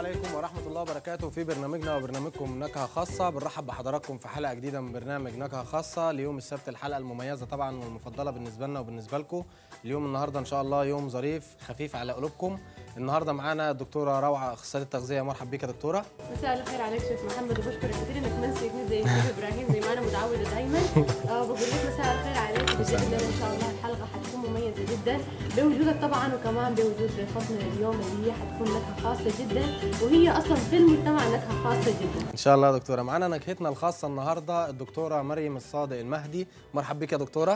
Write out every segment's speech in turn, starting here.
عليكم ورحمة الله وبركاته في برنامجنا وبرنامجكم نكهة خاصة بنرحب بحضراتكم في حلقة جديدة من برنامج نكهة خاصة ليوم السبت الحلقة المميزة طبعا والمفضلة بالنسبة لنا وبالنسبة لكم اليوم النهاردة إن شاء الله يوم ظريف خفيف على قلوبكم النهاردة معانا الدكتورة روعة أخصائية التغذية مرحب بيك يا دكتورة مساء الخير عليك شيخ محمد وبشكرك كثير انك منسيتني زي شيخ ابراهيم زي ما انا متعوده دايما آه بقول لك مساء الخير عليك بجد ان شاء الله الحلقه حتكون مميزه جدا بوجودك طبعا وكمان بوجود ضيفتنا اليوم اللي هي حتكون نكهه خاصه جدا وهي اصلا في المجتمع نكهه خاصه جدا إن شاء الله يا دكتورة معانا نكهتنا الخاصة النهاردة الدكتورة مريم الصادق المهدي مرحب بيك يا دكتورة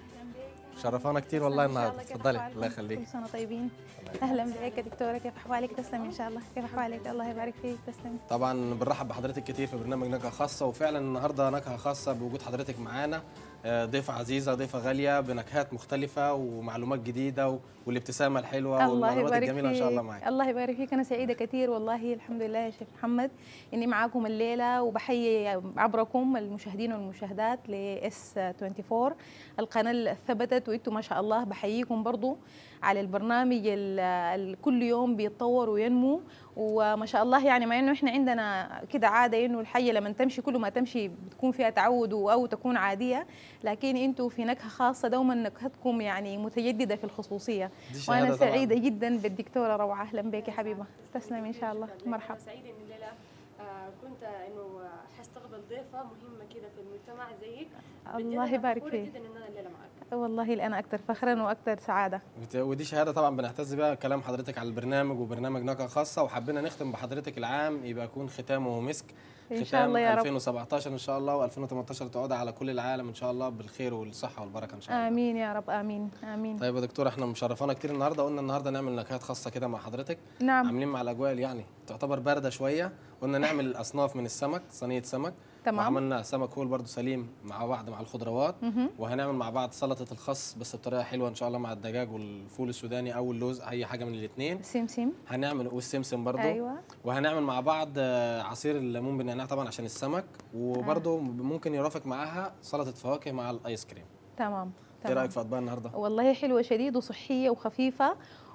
شرفانا كتير والله النهاردة اتفضلي الله يخليك كل سنه طيبين اهلا بك يا دكتوره كيف احوالك تسلمي ان شاء الله كيف احوالك الله يبارك فيك تسلمي طبعا بنرحب بحضرتك كتير في برنامج نكهه خاصه وفعلا النهارده نكهه خاصه بوجود حضرتك معانا آه، ضيفه عزيزه ضيفه غاليه بنكهات مختلفه ومعلومات جديده و- والابتسامه الحلوه الله والمعلومات يبارك الجميله ان شاء الله فيك معاك الله يبارك فيك انا سعيده كثير والله الحمد لله يا شيخ محمد اني معاكم الليله وبحيي عبركم المشاهدين والمشاهدات لاس 24 القناه اللي ثبتت وانتم ما شاء الله بحييكم برضو على البرنامج اللي كل يوم بيتطور وينمو وما شاء الله يعني مع انه احنا عندنا كده عاده انه الحيه لما تمشي كل ما تمشي بتكون فيها تعود او تكون عاديه لكن انتم في نكهه خاصه دوما نكهتكم يعني متجدده في الخصوصيه دي شهادة وانا طبعاً. سعيده جدا بالدكتوره روعه اهلا بك يا حبيبه تسلمي ان شاء الله مرحبا سعيده ان الليله آه كنت انه حستقبل ضيفه مهمه كده في المجتمع زيك الله بجد يبارك فخورة فيك جدا ان انا الليله معاك والله انا اكثر فخرا واكثر سعاده وت- ودي شهاده طبعا بنعتز بيها كلام حضرتك على البرنامج وبرنامج نكهه خاصه وحبينا نختم بحضرتك العام يبقى يكون ختامه مسك إن شاء ختام الله يا رب. 2017 ان شاء الله و2018 تعود على كل العالم ان شاء الله بالخير والصحه والبركه ان شاء الله امين يا رب امين امين طيب يا دكتور احنا مشرفانا كتير النهارده قلنا النهارده نعمل نكهات خاصه كده مع حضرتك نعم عاملين مع الاجواء يعني تعتبر بارده شويه قلنا نعمل اصناف من السمك صينيه سمك تمام. وعملنا سمك هول برضو سليم مع بعض مع الخضروات مهم. وهنعمل مع بعض سلطه الخس بس بطريقه حلوه ان شاء الله مع الدجاج والفول السوداني او اللوز اي حاجه من الاثنين سمسم هنعمل والسمسم برضو ايوه وهنعمل مع بعض آه، عصير الليمون بالنعناع طبعا عشان السمك وبرضو ممكن يرافق معاها سلطه فواكه مع الايس كريم تمام ايه تمام رايك في اطباق النهارده والله حلوه شديد وصحيه وخفيفه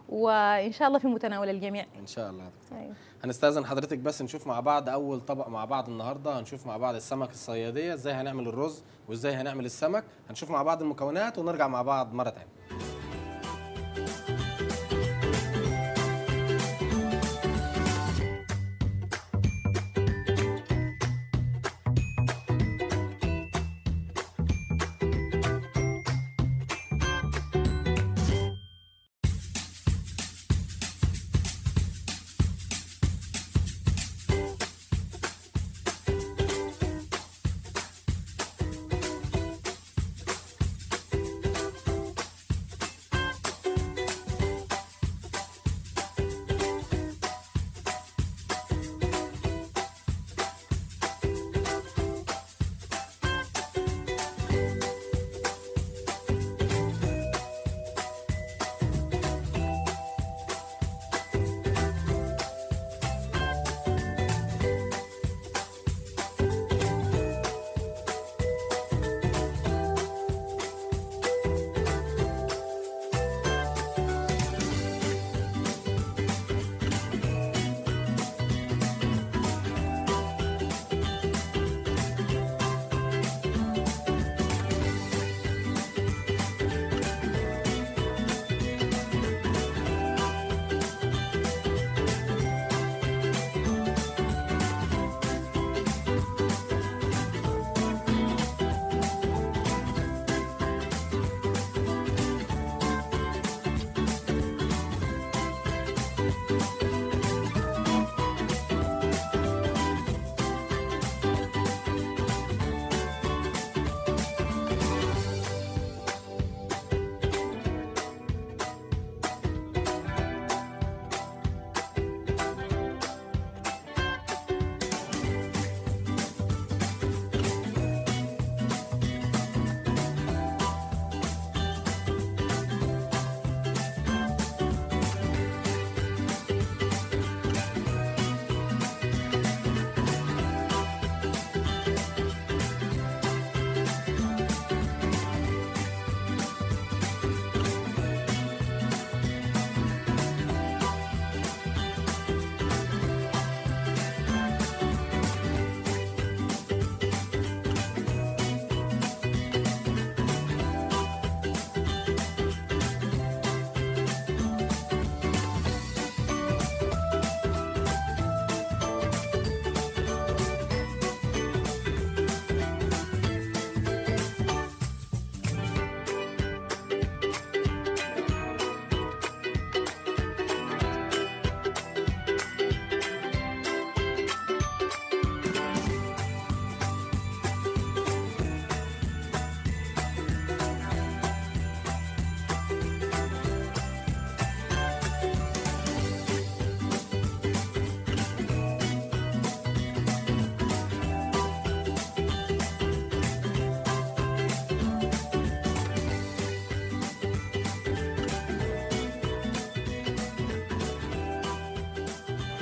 وان شاء الله في متناول الجميع ان شاء الله يا دكتور. ايوه هنستاذن حضرتك بس نشوف مع بعض اول طبق مع بعض النهارده هنشوف مع بعض السمك الصياديه ازاي هنعمل الرز وازاي هنعمل السمك هنشوف مع بعض المكونات ونرجع مع بعض مره تانية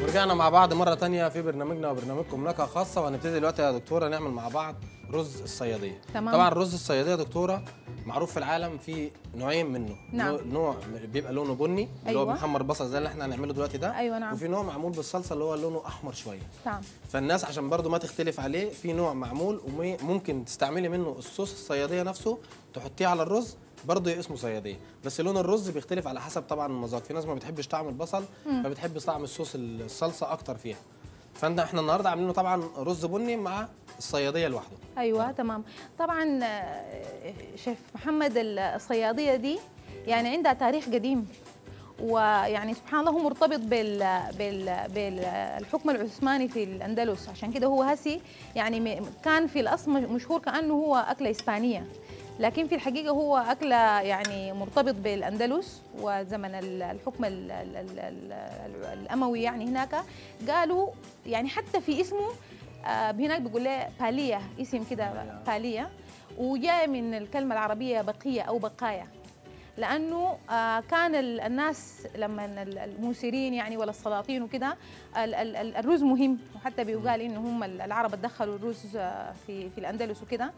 ورجعنا مع بعض مرة تانية في برنامجنا وبرنامجكم نكهة خاصة وهنبتدي دلوقتي يا دكتورة نعمل مع بعض رز الصيادية تمام. طبعا الرز الصيادية يا دكتورة معروف في العالم في نوعين منه نعم. نوع- نوع بيبقى لونه بني اللي هو أيوة. محمر بصل زي اللي احنا هنعمله دلوقتي ده أيوة نعم. وفي نوع معمول بالصلصة اللي هو لونه أحمر شوية تمام فالناس عشان برضو ما تختلف عليه في نوع معمول وممكن تستعملي منه الصوص الصياديه نفسه تحطيه على الرز برضه اسمه صياديه بس لون الرز بيختلف على حسب طبعا المذاق في ناس ما بتحبش طعم البصل فبتحب طعم الصوص الصلصه اكتر فيها فانت احنا النهارده عاملينه طبعا رز بني مع الصياديه لوحده ايوه تمام طبعا آه، شيف محمد الصياديه دي يعني عندها تاريخ قديم ويعني سبحان الله هو مرتبط بال بال بالحكم العثماني في الاندلس عشان كده هو هسي يعني م- كان في الاصل مش- مشهور كانه هو اكله اسبانيه لكن في الحقيقه هو اكله يعني مرتبط بالاندلس وزمن ال- الحكم ال- ال- ال- ال- الاموي يعني هناك قالوا يعني حتى في اسمه آه، هناك بيقول له باليه اسم كده باليه وجاء من الكلمه العربيه بقيه او بقايا لانه آه، كان ال- الناس لما ال- الموسرين يعني ولا السلاطين وكده ال- ال- ال- الرز مهم وحتى بيقال انه هم العرب دخلوا الرز آه، في في الاندلس وكده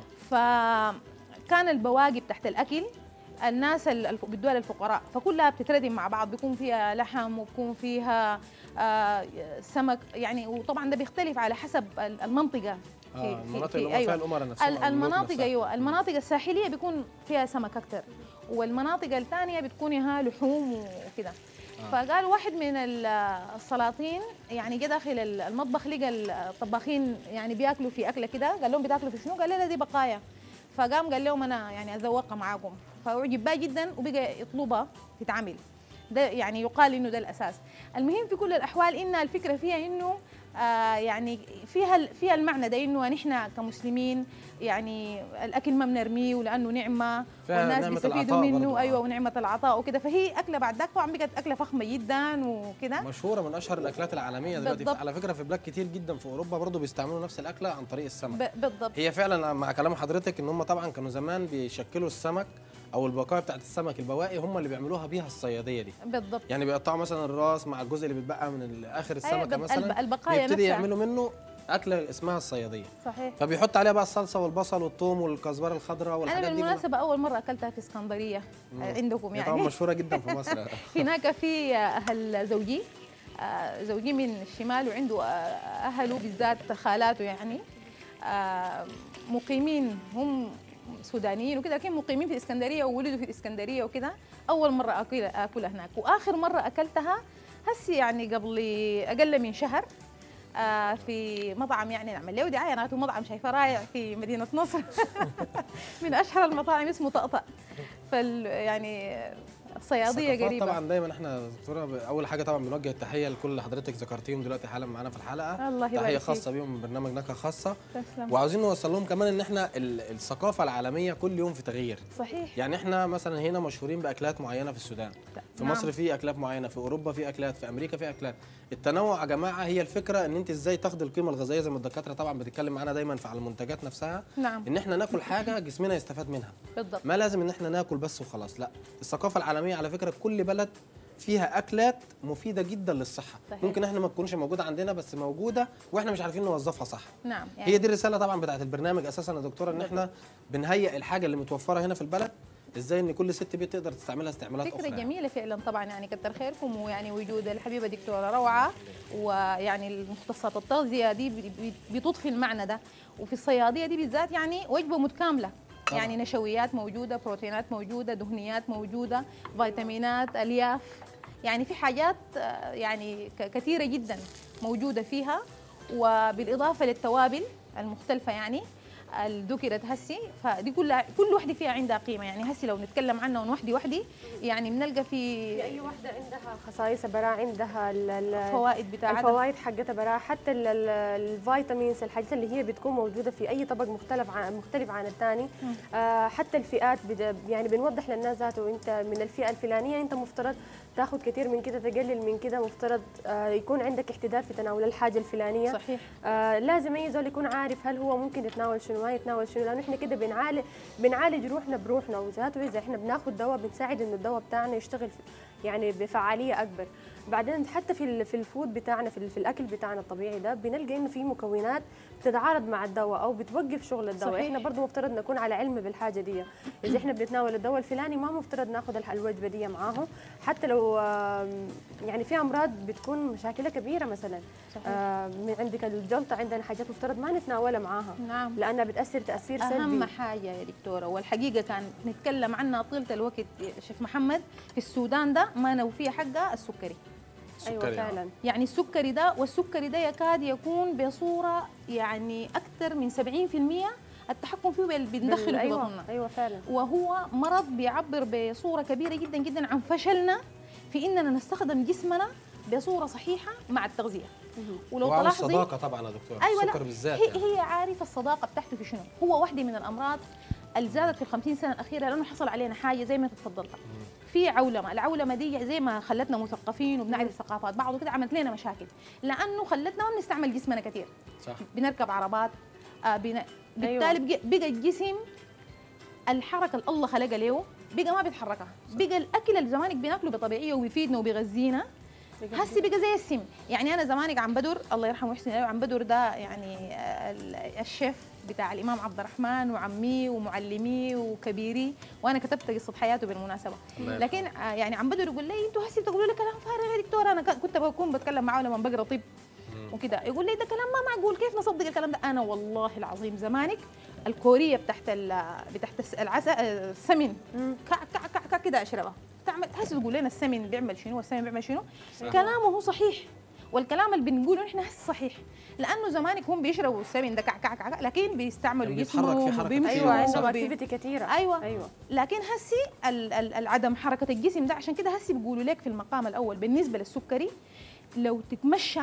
طبعا فكان البواقي تحت الاكل الناس ال- الف- بيدوها للفقراء فكلها بتتردم مع بعض بيكون فيها لحم وبيكون فيها آه، سمك يعني وطبعا ده بيختلف على حسب ال- المنطقه اه المناطق اللي هم فيها الامراء نفسها ال- أو الملوك المناطق نفسها. ايوه المناطق الساحليه بيكون فيها سمك اكثر والمناطق الثانيه بتكون ها لحوم وكده آه. فقال واحد من ال- السلاطين يعني جه داخل ال- المطبخ لقى الطباخين يعني بياكلوا في اكله كده قال لهم بتاكلوا في شنو؟ قال لا دي بقايا فقام قال لهم انا يعني ازوقها معاكم فاعجب بها جدا وبقى يطلبها تتعمل ده يعني يقال انه ده الاساس المهم في كل الاحوال ان الفكره فيها انه آه يعني فيها ال- فيها المعنى ده انه نحن كمسلمين يعني الاكل ما بنرميه ولانه نعمه فيها والناس نعمة بيستفيدوا العطاء منه برضو، آه. ايوه ونعمه العطاء وكده فهي اكله بعد ذاك طبعا بقت اكله فخمه جدا وكده مشهوره من اشهر الاكلات العالميه دلوقتي بالضبط. على فكره في بلاد كتير جدا في اوروبا برضو بيستعملوا نفس الاكله عن طريق السمك ب- بالضبط هي فعلا مع كلام حضرتك ان هم طبعا كانوا زمان بيشكلوا السمك او البقايا بتاعت السمك البواقي هم اللي بيعملوها بيها الصياديه دي بالضبط يعني بيقطعوا مثلا الراس مع الجزء اللي بيتبقى من ال- اخر السمكه بال- مثلا الب- البقايا يبتدي نفسها. يعملوا منه اكله اسمها الصياديه صحيح فبيحط عليها بقى الصلصه والبصل والثوم والكزبره الخضراء انا والحاجات دي كلها. بالمناسبه اول مره اكلتها في اسكندريه عندكم هي طبعا يعني مشهوره جدا في مصر هناك في اهل زوجي آه، زوجي من الشمال وعنده آه، اهله بالذات خالاته يعني آه، مقيمين هم سودانيين وكده لكن مقيمين في الاسكندريه وولدوا في الاسكندريه وكده اول مره اكل اكلها هناك واخر مره اكلتها هسي يعني قبل اقل من شهر آه، في مطعم يعني نعمل له دعايه انا مطعم شايفه رائع في مدينه نصر من اشهر المطاعم اسمه طقطق فال يعني الصياديه الثقافات قريبه طبعا دايما احنا يا دكتوره ب- اول حاجه طبعا بنوجه التحيه لكل اللي حضرتك ذكرتيهم دلوقتي حالا معانا في الحلقه الله يبارك تحيه فيك. خاصه بيهم من برنامج نكهه خاصه تسلم وعاوزين نوصل لهم كمان ان احنا ال- الثقافه العالميه كل يوم في تغيير صحيح يعني احنا مثلا هنا مشهورين باكلات معينه في السودان في نعم. مصر في اكلات معينه في اوروبا في اكلات في امريكا في اكلات التنوع يا جماعه هي الفكره ان انت ازاي تاخدي القيمه الغذائيه زي ما الدكاتره طبعا بتتكلم معانا دايما في على المنتجات نفسها نعم ان احنا ناكل حاجه جسمنا يستفاد منها بالضبط ما لازم ان احنا ناكل بس وخلاص لا الثقافه العالميه على فكره كل بلد فيها اكلات مفيده جدا للصحه صحيح. ممكن احنا ما تكونش موجوده عندنا بس موجوده واحنا مش عارفين نوظفها صح نعم هي دي الرساله طبعا بتاعت البرنامج اساسا يا دكتوره ان احنا بنهيئ الحاجه اللي متوفره هنا في البلد ازاي ان كل ست بيت تقدر تستعملها استعمالات فكرة اخرى يعني. جميلة فعلا طبعا يعني كتر خيركم ويعني وجود الحبيبة دكتورة روعة ويعني المختصات التغذية دي بي- بي- بتضفي المعنى ده وفي الصيادية دي بالذات يعني وجبة متكاملة طبعاً. يعني نشويات موجودة بروتينات موجودة دهنيات موجودة فيتامينات ألياف يعني في حاجات آه، يعني ك- كثيرة جدا موجودة فيها وبالإضافة للتوابل المختلفة يعني ذكرت هسي فدي كلها كل وحده فيها عندها قيمه يعني هسي لو نتكلم عنها وحده وحده يعني بنلقى في اي واحده عندها خصائص براء عندها ال- ال- الفوائد بتاعتها الفوائد حقتها براء حتى ال- ال- الفيتامينز الحاجات اللي هي بتكون موجوده في اي طبق مختلف عن مختلف عن الثاني آه حتى الفئات بد- يعني بنوضح للناس ذاته انت من الفئه الفلانيه انت مفترض تاخذ كثير من كده تقلل من كده مفترض آه يكون عندك احتداد في تناول الحاجه الفلانيه صحيح آه لازم اي زول يكون عارف هل هو ممكن يتناول شنو ما يتناول شنو لانه احنا كده بنعالج بنعالج روحنا بروحنا وذاته اذا احنا بناخذ دواء بنساعد انه الدواء بتاعنا يشتغل في- يعني بفعاليه اكبر بعدين حتى في ال- في الفود بتاعنا في, ال- في الاكل بتاعنا الطبيعي ده بنلقى انه في مكونات بتتعارض مع الدواء او بتوقف شغل الدواء صحيح. احنا برضه مفترض نكون على علم بالحاجه دي اذا احنا بنتناول الدواء الفلاني ما مفترض ناخذ الح- الوجبه دي معاه حتى لو آم، يعني في امراض بتكون مشاكلها كبيره مثلا صحيح. آم، من عندك الجلطه عندنا حاجات مفترض ما نتناولها معاها نعم لانها بتاثر تاثير سلبي اهم حاجه يا دكتوره والحقيقه كان نتكلم عنها طيله الوقت يا شيخ محمد في السودان ده ما نوفي حقها السكري ايوه سكري، آه. فعلا يعني السكري ده والسكري ده يكاد يكون بصوره يعني اكثر من 70% التحكم فيه بال- بندخله في ايوه بطننا ايوه فعلا وهو مرض بيعبر بصوره كبيره جدا جدا عن فشلنا في اننا نستخدم جسمنا بصوره صحيحه مع التغذيه ولو وعلى تلاحظي الصداقه طبعا يا دكتور ايوه السكر لا بالذات هي, يعني. هي عارفه الصداقه بتاعته في شنو هو واحده من الامراض اللي زادت في ال 50 سنه الاخيره لانه حصل علينا حاجه زي ما تفضلت في عولمه العولمه دي زي ما خلتنا مثقفين وبنعرف ثقافات بعض وكده عملت لنا مشاكل لانه خلتنا ما بنستعمل جسمنا كثير صح بنركب عربات آه بن... بالتالي بقى, بقى الجسم الحركه اللي الله خلقها له بقى ما بيتحركها بقى الاكل اللي زمانك بناكله بطبيعيه وبيفيدنا وبيغذينا هسي بقى زي السم يعني انا زمانك عم بدر الله يرحمه ويحسن اليه عم بدر ده يعني آه، ال- الشيف بتاع الامام عبد الرحمن وعمي ومعلمي وكبيري وانا كتبت قصه حياته بالمناسبه الله يرحمه. لكن آه، يعني عم بدر يقول لي انتوا هسي بتقولوا لي كلام فارغ يا دكتور انا ك- كنت بكون بتكلم معاه لما بقرا طب وكده يقول لي ده كلام ما معقول كيف نصدق الكلام ده انا والله العظيم زمانك الكوريه بتاعت ال بتاعت الس- العسل السمن كع كع كع كع كده اشربها تعمل هسه تقول لنا السمن بيعمل شنو والسمن بيعمل شنو صح. كلامه هو صحيح والكلام اللي بنقوله احنا هسه صحيح لانه زمانك هم بيشربوا السمن ده كع كع كع كع، لكن بيستعملوا كان بيتحرك في جسمهم حركة وبيمشوا كتير. ايوه صح. عندهم وبي- اكتيفيتي كثيره ايوه ايوه لكن هسي ال- ال- العدم حركه الجسم ده عشان كده هسي بيقولوا لك في المقام الاول بالنسبه للسكري لو تتمشى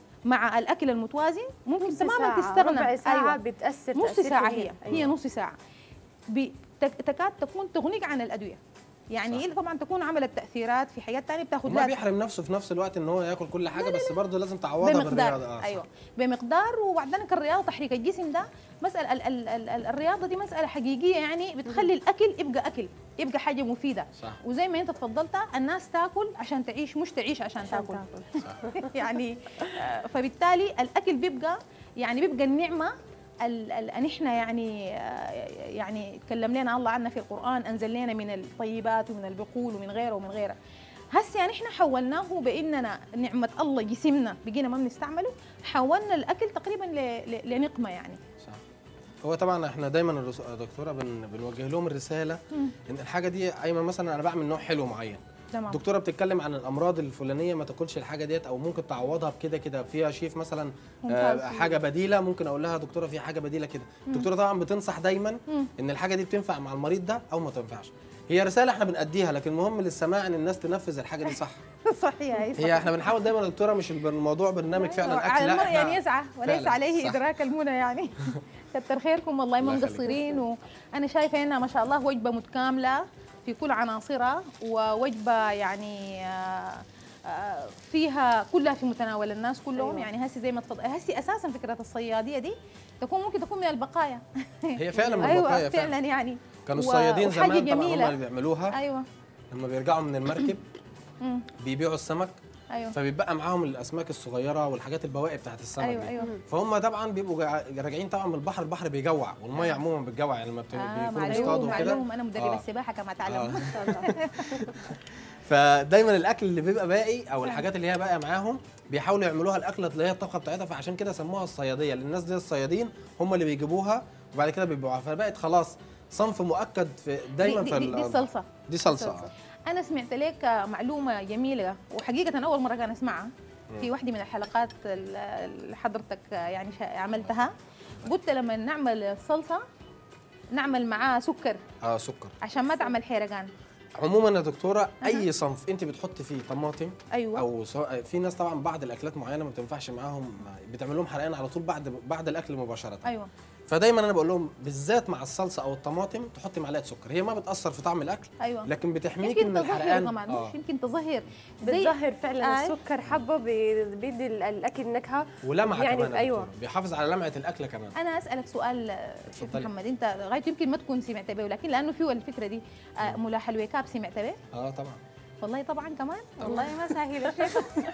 مع الاكل المتوازن ممكن نص تماما ساعة، تستغنى ربع ساعة أيوة. بتأثر نص تأثير ساعة كبير. هي هي نص ساعة بي- تك- تكاد تكون تغنيك عن الأدوية يعني صح. هي طبعا تكون عملت تأثيرات في حاجات تانية بتاخد وما لها بيحرم نفسه في نفس الوقت ان هو ياكل كل حاجه بس برضه لازم تعوضها بمقدار بالرياضه آه، صح. ايوه بمقدار وبعدين الرياضه تحريك الجسم ده مساله ال ال ال ال الرياضه دي مساله حقيقيه يعني بتخلي الاكل يبقى اكل يبقى حاجه مفيده صح. وزي ما انت تفضلت الناس تاكل عشان تعيش مش تعيش عشان, عشان تاكل تاكل. يعني آه، فبالتالي الاكل بيبقى يعني بيبقى النعمه ال- ال- ان احنا يعني آه، يعني تكلم لنا الله عنها في القران انزل لنا من الطيبات ومن البقول ومن غيره ومن غيره هسه يعني احنا حولناه باننا نعمه الله جسمنا بقينا ما بنستعمله حولنا الاكل تقريبا ل- ل- لنقمه يعني صح هو طبعا احنا دايما الرس- يا دكتوره بن... بنوجه لهم الرساله ان الحاجه دي ايما مثلا انا بعمل نوع حلو معين تمام الدكتوره بتتكلم عن الامراض الفلانيه ما تاكلش الحاجه ديت او ممكن تعوضها بكده كده فيها شيف مثلا ممتاز. آه حاجه بديله ممكن اقول لها دكتوره في حاجه بديله كده الدكتوره طبعا بتنصح دايما مم. ان الحاجه دي بتنفع مع المريض ده او ما تنفعش هي رساله احنا بنأديها لكن المهم للسماع ان الناس تنفذ الحاجه دي صح صحيح هي هي احنا بنحاول دايما يا دكتوره مش الموضوع برنامج فعلا اكل على لا المرء احنا يعني يسعى وليس فعلاً، عليه صح. ادراك المنى يعني كتر خيركم والله ما الله يخليك. مقصرين وانا شايفه انها ما شاء الله وجبه متكامله في كل عناصرها ووجبه يعني آه، آه، فيها كلها في متناول الناس كلهم أيوة. يعني هسي زي ما تفضل هسي اساسا فكره الصياديه دي تكون ممكن تكون من البقايا هي فعلا من ايوه البقايا فعلا فعلا يعني كانوا و- الصيادين وحاجة زمان طبعا هم جميلة. اللي بيعملوها ايوه لما بيرجعوا من المركب مم. بيبيعوا السمك ايوه فبيبقى معاهم الاسماك الصغيره والحاجات البواقي بتاعت السمك ايوه دي. ايوه فهم طبعا بيبقوا جا- راجعين طبعا من البحر البحر بيجوع والميه عموما بتجوع يعني لما بت- آه بيكونوا بيصطادوا معلوم كده معلوم انا مدربه آه. السباحه كما آه. تعلم فدايما الاكل اللي بيبقى باقي او الحاجات اللي هي باقيه معاهم بيحاولوا يعملوها الاكله اللي هي الطبخه بتاعتها فعشان كده سموها الصياديه لان الناس دي الصيادين هم اللي بيجيبوها وبعد كده بيبيعوها فبقت خلاص صنف مؤكد في دايما دي, في دي, دي ال- الصلصه دي صلصه صلصة. آه. انا سمعت لك معلومه جميله وحقيقه اول مره كان اسمعها في واحده من الحلقات اللي حضرتك يعني شا- عملتها قلت لما نعمل الصلصه نعمل معاه سكر اه سكر عشان ما تعمل حرقان عموما يا دكتوره اي صنف انت بتحطي فيه طماطم ايوه او سواء في ناس طبعا بعض الاكلات معينه ما بتنفعش معاهم بتعمل لهم حرقان على طول بعد بعد الاكل مباشره ايوه فدايما انا بقول لهم بالذات مع الصلصه او الطماطم تحطي معلقه سكر هي ما بتاثر في طعم الاكل ايوه لكن بتحميك يمكن من تظهر الحرقان كمان آه. مش يمكن تظهر زي بتظهر فعلا آي. السكر حبه بي- بيدي ال- الاكل نكهه ولمعه يعني كمان يا أيوة. دكتورة. بيحافظ على لمعه الاكل كمان انا اسالك سؤال آه، شيخ اتفضلي. محمد انت غايته يمكن ما تكون سمعت به ولكن لانه في الفكره دي آه، ملا حلوى كاب سمعت به اه طبعا والله طبعا كمان والله ما سهل يا شيخ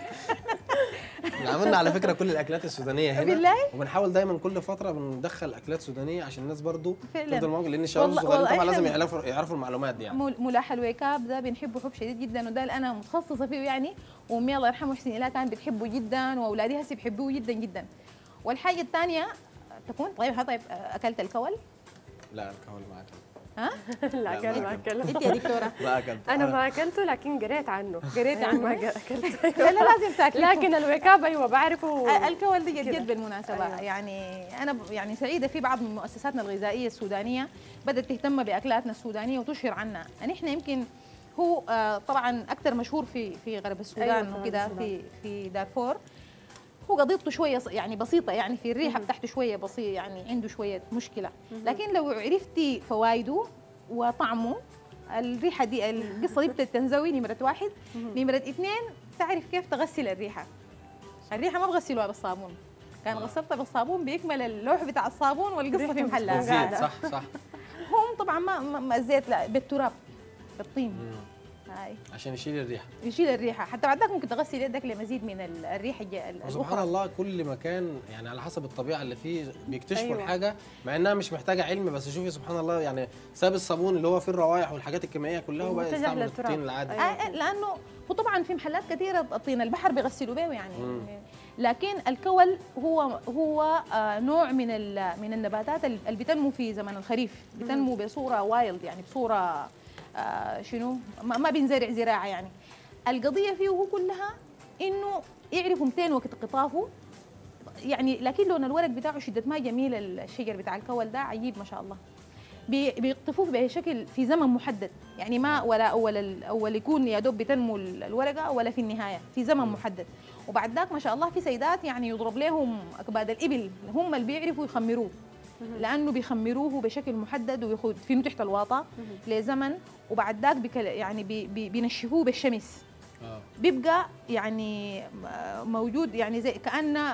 احنا عملنا على فكره كل الاكلات السودانيه هنا بالله؟ وبنحاول دايما كل فتره بندخل اكلات سودانيه عشان الناس برضو فعلاً. تفضل موجود لان الشباب والله- الصغيرين والله طبعا لازم إحنا- يعرفوا يعرفوا المعلومات دي يعني مول- ملاح الويكاب ده بنحبه حب شديد جدا وده اللي انا متخصصه فيه يعني وامي الله يرحمه حسين الله كان بتحبه جدا واولادي هسه بيحبوه جدا جدا والحاجه الثانيه تكون طيب ها طيب اكلت الكول لا الكهول ما اكلت ها لا ما اكل ما أكلت. اكل انت يا دكتوره ما اكلت انا ما اكلته لكن قريت عنه قريتي عنه؟ ما اكلت لا لا لازم تاكلي لكن الويكاب ايوه بعرفه الكول دي جد كده. جد بالمناسبه أيوة. يعني انا ب- يعني سعيده في بعض من مؤسساتنا الغذائيه السودانيه بدات تهتم باكلاتنا السودانيه وتشهر عنها يعني احنا يمكن هو آه، طبعا اكثر مشهور في في غرب السودان أيوة، في وكده غرب في في دارفور هو قضيته شويه ص- يعني بسيطه يعني في الريحه بتاعته شويه بسيط يعني عنده شويه مشكله لكن لو عرفتي فوائده وطعمه الريحه دي القصه دي بتنزوي نمره واحد نمره اثنين تعرف كيف تغسل الريحه الريحه ما بغسلوها بالصابون كان آه. غسلتها بالصابون بيكمل اللوح بتاع الصابون والقصه في محلها بالزيت قاعدة. صح صح هم طبعا ما, ما ما الزيت لا بالتراب بالطين مم. هاي عشان يشيل الريحه يشيل الريحه حتى بعد ذاك ممكن تغسل يدك لمزيد من ال- الريحه الج- وسبحان الاخرى الله كل مكان يعني على حسب الطبيعه اللي فيه بيكتشفوا أيوة. أيوة. الحاجه مع انها مش محتاجه علم بس شوفي سبحان الله يعني ساب الصابون اللي هو فيه الروائح والحاجات الكيميائيه كلها وبقى واتجه يستعمل للتراب. الطين العادي أيوة. آه لانه هو طبعا في محلات كثيره الطين البحر بيغسلوا به يعني مم. لكن الكول هو هو آه نوع من ال- من النباتات ال- اللي بتنمو في زمن الخريف بتنمو بصوره وايلد يعني بصوره آه شنو ما, ما بينزرع زراعه يعني القضيه فيه هو كلها انه يعرفوا متين وقت قطافه يعني لكن لون الورق بتاعه شده ما جميل الشجر بتاع الكول ده عجيب ما شاء الله بي- بيقطفوه بشكل في زمن محدد يعني ما ولا اول ال- اول يكون يا دوب بتنمو ال- الورقه ولا في النهايه في زمن محدد وبعد ذاك ما شاء الله في سيدات يعني يضرب لهم اكباد الابل هم اللي بيعرفوا يخمروه لانه بيخمروه بشكل محدد ويدفنوه تحت الواطه لزمن وبعد ذاك بيكل- يعني بي بي بينشفوه بالشمس اه بيبقى يعني موجود يعني زي كأنه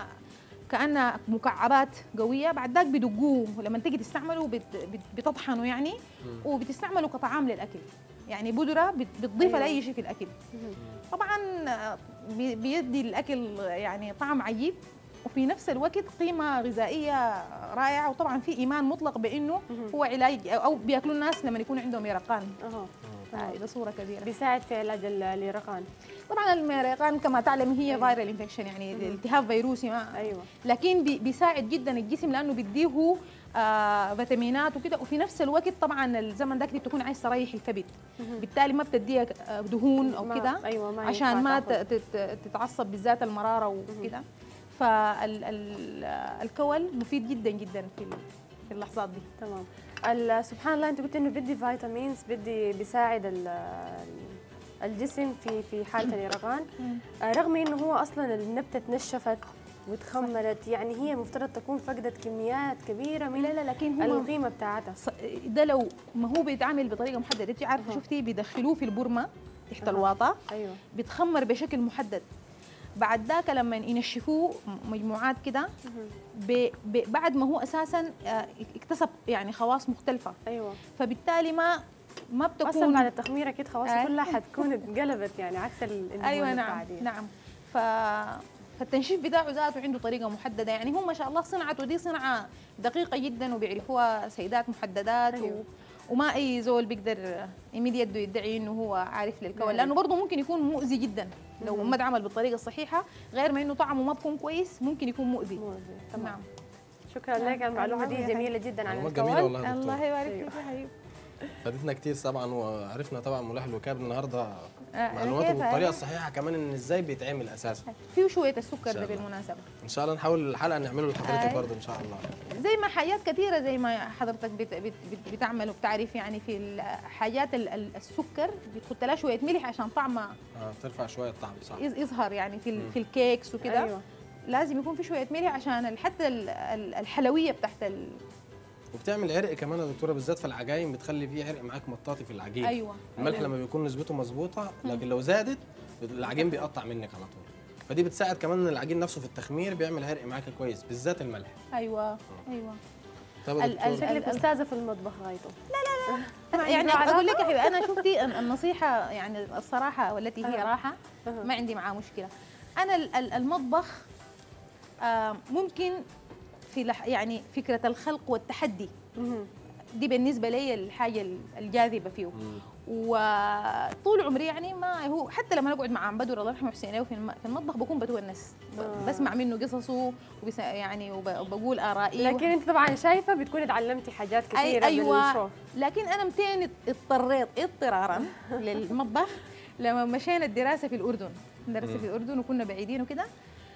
كأنه مكعبات قوية بعد ذاك بدقوه لما تيجي تستعمله بت بت بتطحنه يعني وبتستعمله كطعام للأكل يعني بودرة بت- بتضيفها أيوة. لأي شكل أكل طبعا بي- بيدي الأكل يعني طعم عجيب وفي نفس الوقت قيمة غذائية رائعة وطبعا في إيمان مطلق بأنه هو علاج أو بياكلوا الناس لما يكون عندهم يرقان اها هاي ده صورة كبيرة بيساعد في علاج ال- اليرقان طبعا المريقان كما تعلم هي أيوة. فايرال انفكشن يعني التهاب فيروسي ما ايوه لكن بي- بيساعد جدا الجسم لانه بيديه آه فيتامينات وكده وفي نفس الوقت طبعا الزمن ده تكون عايز تريح الكبد بالتالي ما بتديها آه، دهون او ما- كده ايوه ما عشان ينفع ما تاخد. ت- تت- تتعصب بالذات المراره وكده فالكول مفيد جدا جدا في ال- في اللحظات دي تمام ال- سبحان الله انت قلت انه بدي فيتامينز بدي بيساعد ال- الجسم في في حاله اليرقان آه، رغم انه هو اصلا النبته تنشفت وتخمرت يعني هي مفترض تكون فقدت كميات كبيره من لا لا لكن هم القيمه بتاعتها ص- ده لو ما هو بيتعمل بطريقه محدده انت عارفه أها. شفتي بيدخلوه في البرمه تحت أها. الواطه ايوه بيتخمر بشكل محدد بعد ذاك لما ينشفوه م- مجموعات كده ب- ب- بعد ما هو اساسا آه، اكتسب يعني خواص مختلفه ايوه فبالتالي ما ما اصلا بتكون بعد التخميره اكيد خلاص أي. كلها حتكون اتقلبت يعني عكس ال- الدهون ايوه نعم العادية. نعم ف فالتنشيف بتاعه ذاته عنده طريقه محدده يعني هم ما شاء الله صنعته دي صنعه دقيقه جدا وبيعرفوها سيدات محددات أيوه. و... وما اي زول بيقدر يمد يده يدعي انه هو عارف للكون نعم. لانه برضه ممكن يكون مؤذي جدا لو مهم. ما اتعمل بالطريقه الصحيحه غير ما انه طعمه ما بيكون كويس ممكن يكون مؤذي مو زي. تمام نعم شكرا لك على المعلومه دي الله يحييك. جميله جدا عن معلومات جميله الكون والله يا الله دكتور يبارك أيوه. فيك يا حبيبي فادتنا كتير طبعا وعرفنا طبعا ملاح الوكاب النهارده آه، معلوماته كيف بالطريقه هاي؟ الصحيحه كمان ان ازاي بيتعمل اساسا فيه شويه السكر إن شاء ده الله. بالمناسبه ان شاء الله نحاول الحلقه نعمله لحضرتك أي. برضه ان شاء الله زي ما حاجات كثيره زي ما حضرتك بت بت بت بتعمل وبتعرف يعني في الحاجات ال- ال- السكر بتحط لها شويه ملح عشان طعمها اه ترفع شويه الطعم صح يظ- يظهر يعني في ال- مم. في الكيكس وكده ايوه لازم يكون في شويه ملح عشان ال- حتى ال- ال- الحلويه بتاعت ال- وبتعمل عرق كمان يا دكتوره بالذات في العجاين بتخلي فيه عرق معاك مطاطي في العجين ايوه الملح أيوة. لما بيكون نسبته مظبوطه لكن لو زادت العجين بيقطع منك على طول فدي بتساعد كمان ان العجين نفسه في التخمير بيعمل عرق معاك كويس بالذات الملح ايوه ايوه طب يا ال- دكتور ال- شكلك استاذه في المطبخ غايته يعني له علاقة؟ اقول لك يا حبيبي انا شفتي النصيحه يعني الصراحه والتي هي أها. راحه أها. ما عندي معاه مشكله انا ال- ال- المطبخ آه، ممكن في لح يعني فكره الخلق والتحدي مهم. دي بالنسبه لي الحاجه الجاذبه فيه وطول عمري يعني ما هو حتى لما اقعد مع عم بدر الله يرحمه حسين في الم- في المطبخ بكون بتونس ب- آه. بسمع منه قصصه وبس يعني وب- وبقول ارائي لكن انت طبعا شايفه بتكوني تعلمتي حاجات كثيره أي من ايوه الشو لكن انا متين اضطريت اضطرارا للمطبخ لما مشينا الدراسه في الاردن درست في الاردن وكنا بعيدين وكده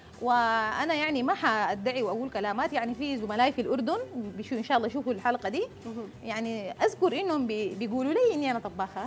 وانا يعني ما حادعي واقول كلامات يعني في زملائي في الاردن بيشو ان شاء الله يشوفوا الحلقه دي مهم. يعني اذكر انهم بي بيقولوا لي اني انا طباخه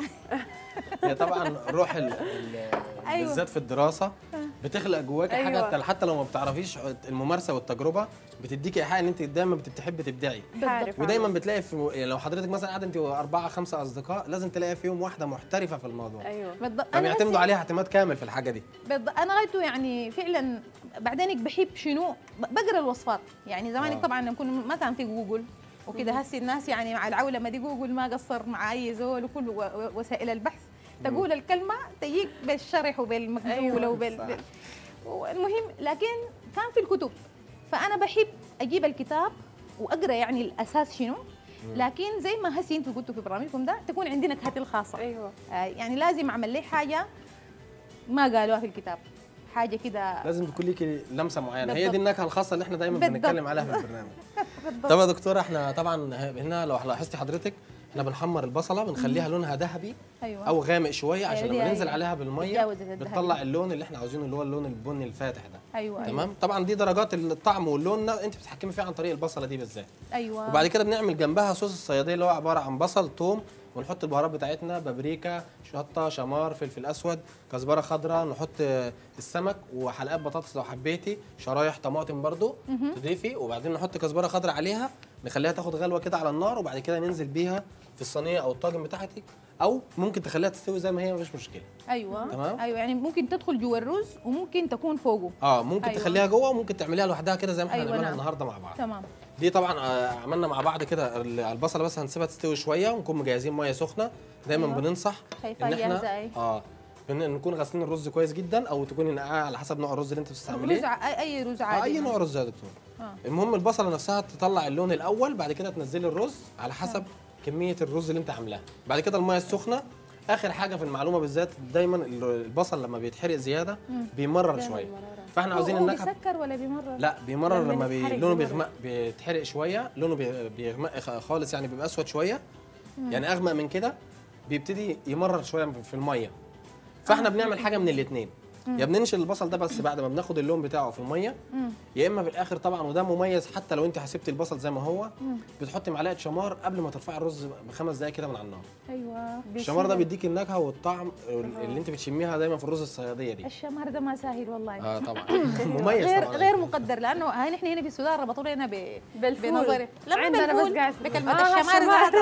هي طبعا روح ال- ال- أيوة. بالذات في الدراسه بتخلق جواك حاجه أيوة. أيوة. حتى لو ما بتعرفيش الممارسه والتجربه بتديكي ايحاء ان انت دايما بتحبي تبدعي عارف ودايما عارف. بتلاقي في يعني لو حضرتك مثلا قاعده انت واربعه خمسه اصدقاء لازم تلاقي فيهم واحده محترفه في الموضوع ايوه بالضبط انا فبيعتمدوا هسي- عليها اعتماد كامل في الحاجه دي بالضبط انا غايته يعني فعلا بعدينك بحب شنو ب- بقرا الوصفات يعني زمانك آه. طبعا نكون ما كان في جوجل وكده هسي الناس يعني مع العولمه دي جوجل ما قصر مع اي زول وكل و- و- وسائل البحث تقول الكلمه تجيك بالشرح وبالمقبوله أيوة، وبال صح. بال- والمهم لكن كان في الكتب فانا بحب اجيب الكتاب واقرا يعني الاساس شنو لكن زي ما هسي انتوا قلتوا في برامجكم ده تكون عندي نكهتي الخاصه ايوه آه، يعني لازم اعمل لي حاجه ما قالوها في الكتاب حاجه كده لازم تكون ليكي لمسه معينه هي بالضبط. دي النكهه الخاصه اللي احنا دايما بالضبط. بنتكلم عليها في البرنامج بالضبط طب يا دكتوره احنا طبعا هنا لو لاحظتي حضرتك احنا بنحمر البصله بنخليها لونها ذهبي ايوه او غامق شويه عشان دي لما هي. ننزل عليها بالميه تجاوزت الذهبي. بتطلع اللون اللي احنا عاوزينه اللي هو اللون البني الفاتح ده ايوه تمام طبعا دي درجات الطعم واللون ده انت بتتحكمي فيها عن طريق البصله دي بالذات ايوه وبعد كده بنعمل جنبها صوص الصياديه اللي هو عباره عن بصل ثوم ونحط البهارات بتاعتنا بابريكا شطه شمار فلفل اسود كزبره خضراء نحط آه، السمك وحلقات بطاطس لو حبيتي شرايح طماطم برضو تضيفي وبعدين نحط كزبره خضراء عليها نخليها تاخد غلوه كده على النار وبعد كده ننزل بيها في الصينيه او الطاجن بتاعتك او ممكن تخليها تستوي زي ما هي مفيش مشكله ايوه تمام. ايوه يعني ممكن تدخل جوا الرز وممكن تكون فوقه اه ممكن أيوة. أيوة. تخليها جوه وممكن تعمليها لوحدها كده زي ما احنا أيوة، هنعملها نعم. النهارده مع بعض تمام دي طبعا آه، عملنا مع بعض كده ال- البصله بس هنسيبها تستوي شويه ونكون مجهزين ميه سخنه دايما أيوة. أيوة. بننصح شايفاها ان جاهزة احنا أهي. اه بن- نكون غاسلين الرز كويس جدا او تكوني نقعاه على حسب نوع الرز اللي انت رز بتستعمليه ع- اي أي رز آه عادي اي نوع رز يا دكتور آه. المهم البصله نفسها تطلع اللون الاول بعد كده تنزلي الرز على حسب كميه الرز اللي انت عاملاها بعد كده الميه السخنه اخر حاجه في المعلومه بالذات دايما ال- البصل لما بيتحرق زياده بيمرر دايماً شويه المرارة. فاحنا عاوزين هو النكهه بيسكر ولا بيمرر لا بيمرر لما لما بي... يتحرق لونه بيمرر. بيغمق بيتحرق شويه لونه بي- بيغمق خ- خالص يعني بيبقى اسود شويه يعني اغمق من كده بيبتدي يمرر شويه في الميه فاحنا بنعمل حاجه من الاثنين يا بننشل البصل ده بس بعد ما بناخد اللون بتاعه في الميه مم. يا اما في الاخر طبعا وده مميز حتى لو انت حسبتي البصل زي ما هو بتحطي معلقه شمار قبل ما ترفعي الرز بخمس دقائق كده من على النار ايوه الشمار ده بيديك النكهه والطعم اللي انت بتشميها دايما في الرز الصياديه دي الشمار ده ما سهل والله اه طبعا مميز غير طبعا غير مقدر لانه هاي نحن هنا في السودان ربطوا لنا ب بالفول. بنظري لما عندنا بس بالفول قاعد- بكلمه آه، الشمار الشمار.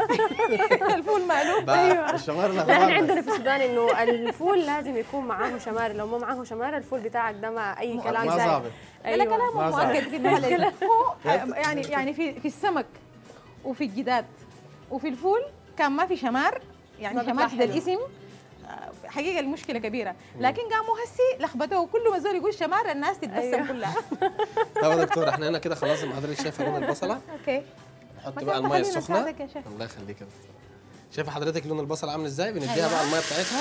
ده الفول معلوم بقى الشمار ده نحن طبعاً عندنا في السودان انه الفول لازم يكون معاه شمار لو ما معاه شمار الفول بتاعك ده ما اي كلام ما زي ظابط لا ايوه كلامه ما صار. مؤكد في المحل هو يعني يعني في في السمك وفي الجداد وفي الفول كان ما في شمار ما يعني بيطلع شمار ده حلو. الاسم آه، حقيقه المشكله كبيره لكن قاموا هسي لخبطوه كل ما زول يقول شمار الناس تتبسم أيوه. كلها طب يا دكتور احنا هنا كده خلاص زي ما حضرتك شايفه لون البصله اوكي نحط ما بقى كان الميه خلينا السخنه نساعدك يا شيخ. الله يخليك يا دكتور شايفه حضرتك لون البصل عامل ازاي بنديها أيوة. بقى الميه بتاعتها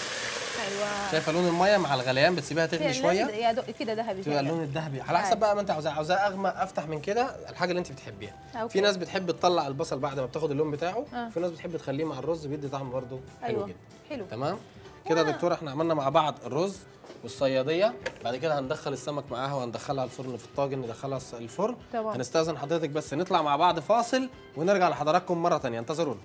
ايوه شايفه لون الميه مع الغليان بتسيبيها تغلي شويه يا دو- كده ذهبي تبقى اللون الذهبي على حسب بقى ما انت عاوزاه عاوزاه اغمق افتح من كده الحاجه اللي انت بتحبيها أوكي. في ناس بتحب تطلع البصل بعد ما بتاخد اللون بتاعه آه. في ناس بتحب تخليه مع الرز بيدي طعم برده حلو ايوه جدا حلو تمام كده يا دكتور احنا عملنا مع بعض الرز والصياديه بعد كده هندخل السمك معاها وهندخلها الفرن في الطاجن ندخلها الس- الفرن تمام. هنستاذن حضرتك بس نطلع مع بعض فاصل ونرجع لحضراتكم مره ثانيه انتظرونا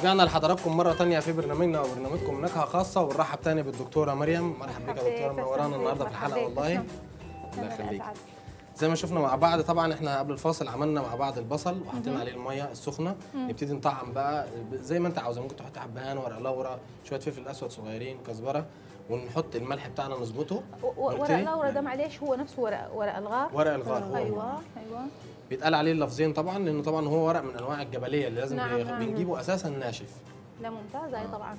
رجعنا لحضراتكم مرة تانية في برنامجنا وبرنامجكم نكهة خاصة ونرحب تاني بالدكتورة مريم مرحب بك يا دكتورة منورانا النهاردة في الحلقة والله الله يخليك زي ما شفنا مع بعض طبعا احنا قبل الفاصل عملنا مع بعض البصل وحطينا عليه الميه السخنه نبتدي نطعم بقى زي ما انت عاوزه ممكن تحط حبهان ورق لورا شويه فلفل اسود صغيرين كزبره ونحط الملح بتاعنا نظبطه ورق ونبتدي لورا ده معلش هو نفسه ورق ورق الغار ورق الغار هو ايوه ايوه بيتقال عليه اللفظين طبعا لانه طبعا هو ورق من انواع الجبليه اللي لازم نعم، بي- نعم. بنجيبه اساسا ناشف لا ممتاز اي طبعا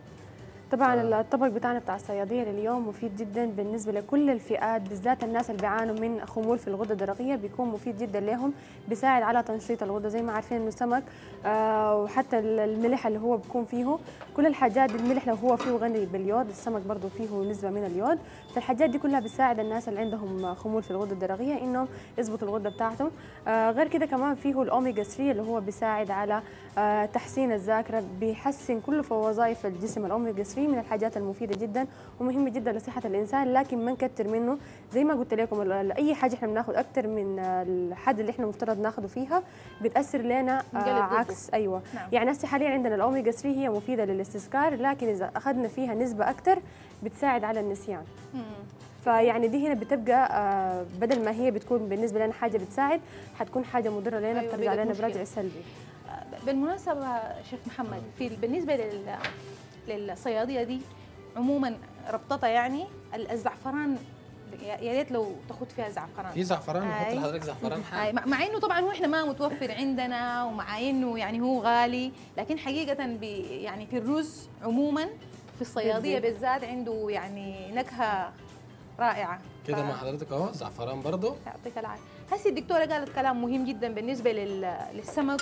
طبعا الطبق بتاعنا بتاع الصياديه لليوم مفيد جدا بالنسبه لكل الفئات بالذات الناس اللي بيعانوا من خمول في الغده الدرقيه بيكون مفيد جدا لهم بيساعد على تنشيط الغده زي ما عارفين انه السمك آه وحتى الملح اللي هو بيكون فيه كل الحاجات دي الملح لو هو فيه غني باليود السمك برضه فيه نسبه من اليود فالحاجات دي كلها بتساعد الناس اللي عندهم خمول في الغده الدرقيه انهم يظبطوا الغده بتاعتهم آه غير كده كمان فيه الاوميجا 3 اللي هو بيساعد على آه تحسين الذاكره بيحسن كل وظائف الجسم الاوميجا 3 من الحاجات المفيده جدا ومهمه جدا لصحه الانسان لكن ما نكتر منه زي ما قلت لكم ال- ال- اي حاجه احنا بناخذ اكثر من آه، الحد اللي احنا المفترض ناخذه فيها بتاثر لنا نقلب آه ضده. عكس ايوه نعم. يعني هسه حاليا عندنا الاوميجا 3 هي مفيده للاستذكار لكن اذا اخذنا فيها نسبه اكثر بتساعد على النسيان مم. فيعني دي هنا بتبقى آه، بدل ما هي بتكون بالنسبه لنا حاجه بتساعد حتكون حاجه مضره لنا أيوة، بترجع بقت لنا مشكلة. برجع سلبي بالمناسبة شيخ محمد في بالنسبة لل للصيادية دي عموما ربطتها يعني ال- الزعفران يا يا ريت لو تاخد فيها زعفران في زعفران نحط أي. لحضرتك زعفران أي، حار مع مع انه طبعا هو احنا ما متوفر عندنا ومع انه يعني هو غالي لكن حقيقة بي يعني في الرز عموما في الصيادية بدي. بالذات عنده يعني نكهة رائعة كده ف- مع حضرتك اهو زعفران برضه يعطيك العافيه هسه الدكتوره قالت كلام مهم جدا بالنسبه لل- للسمك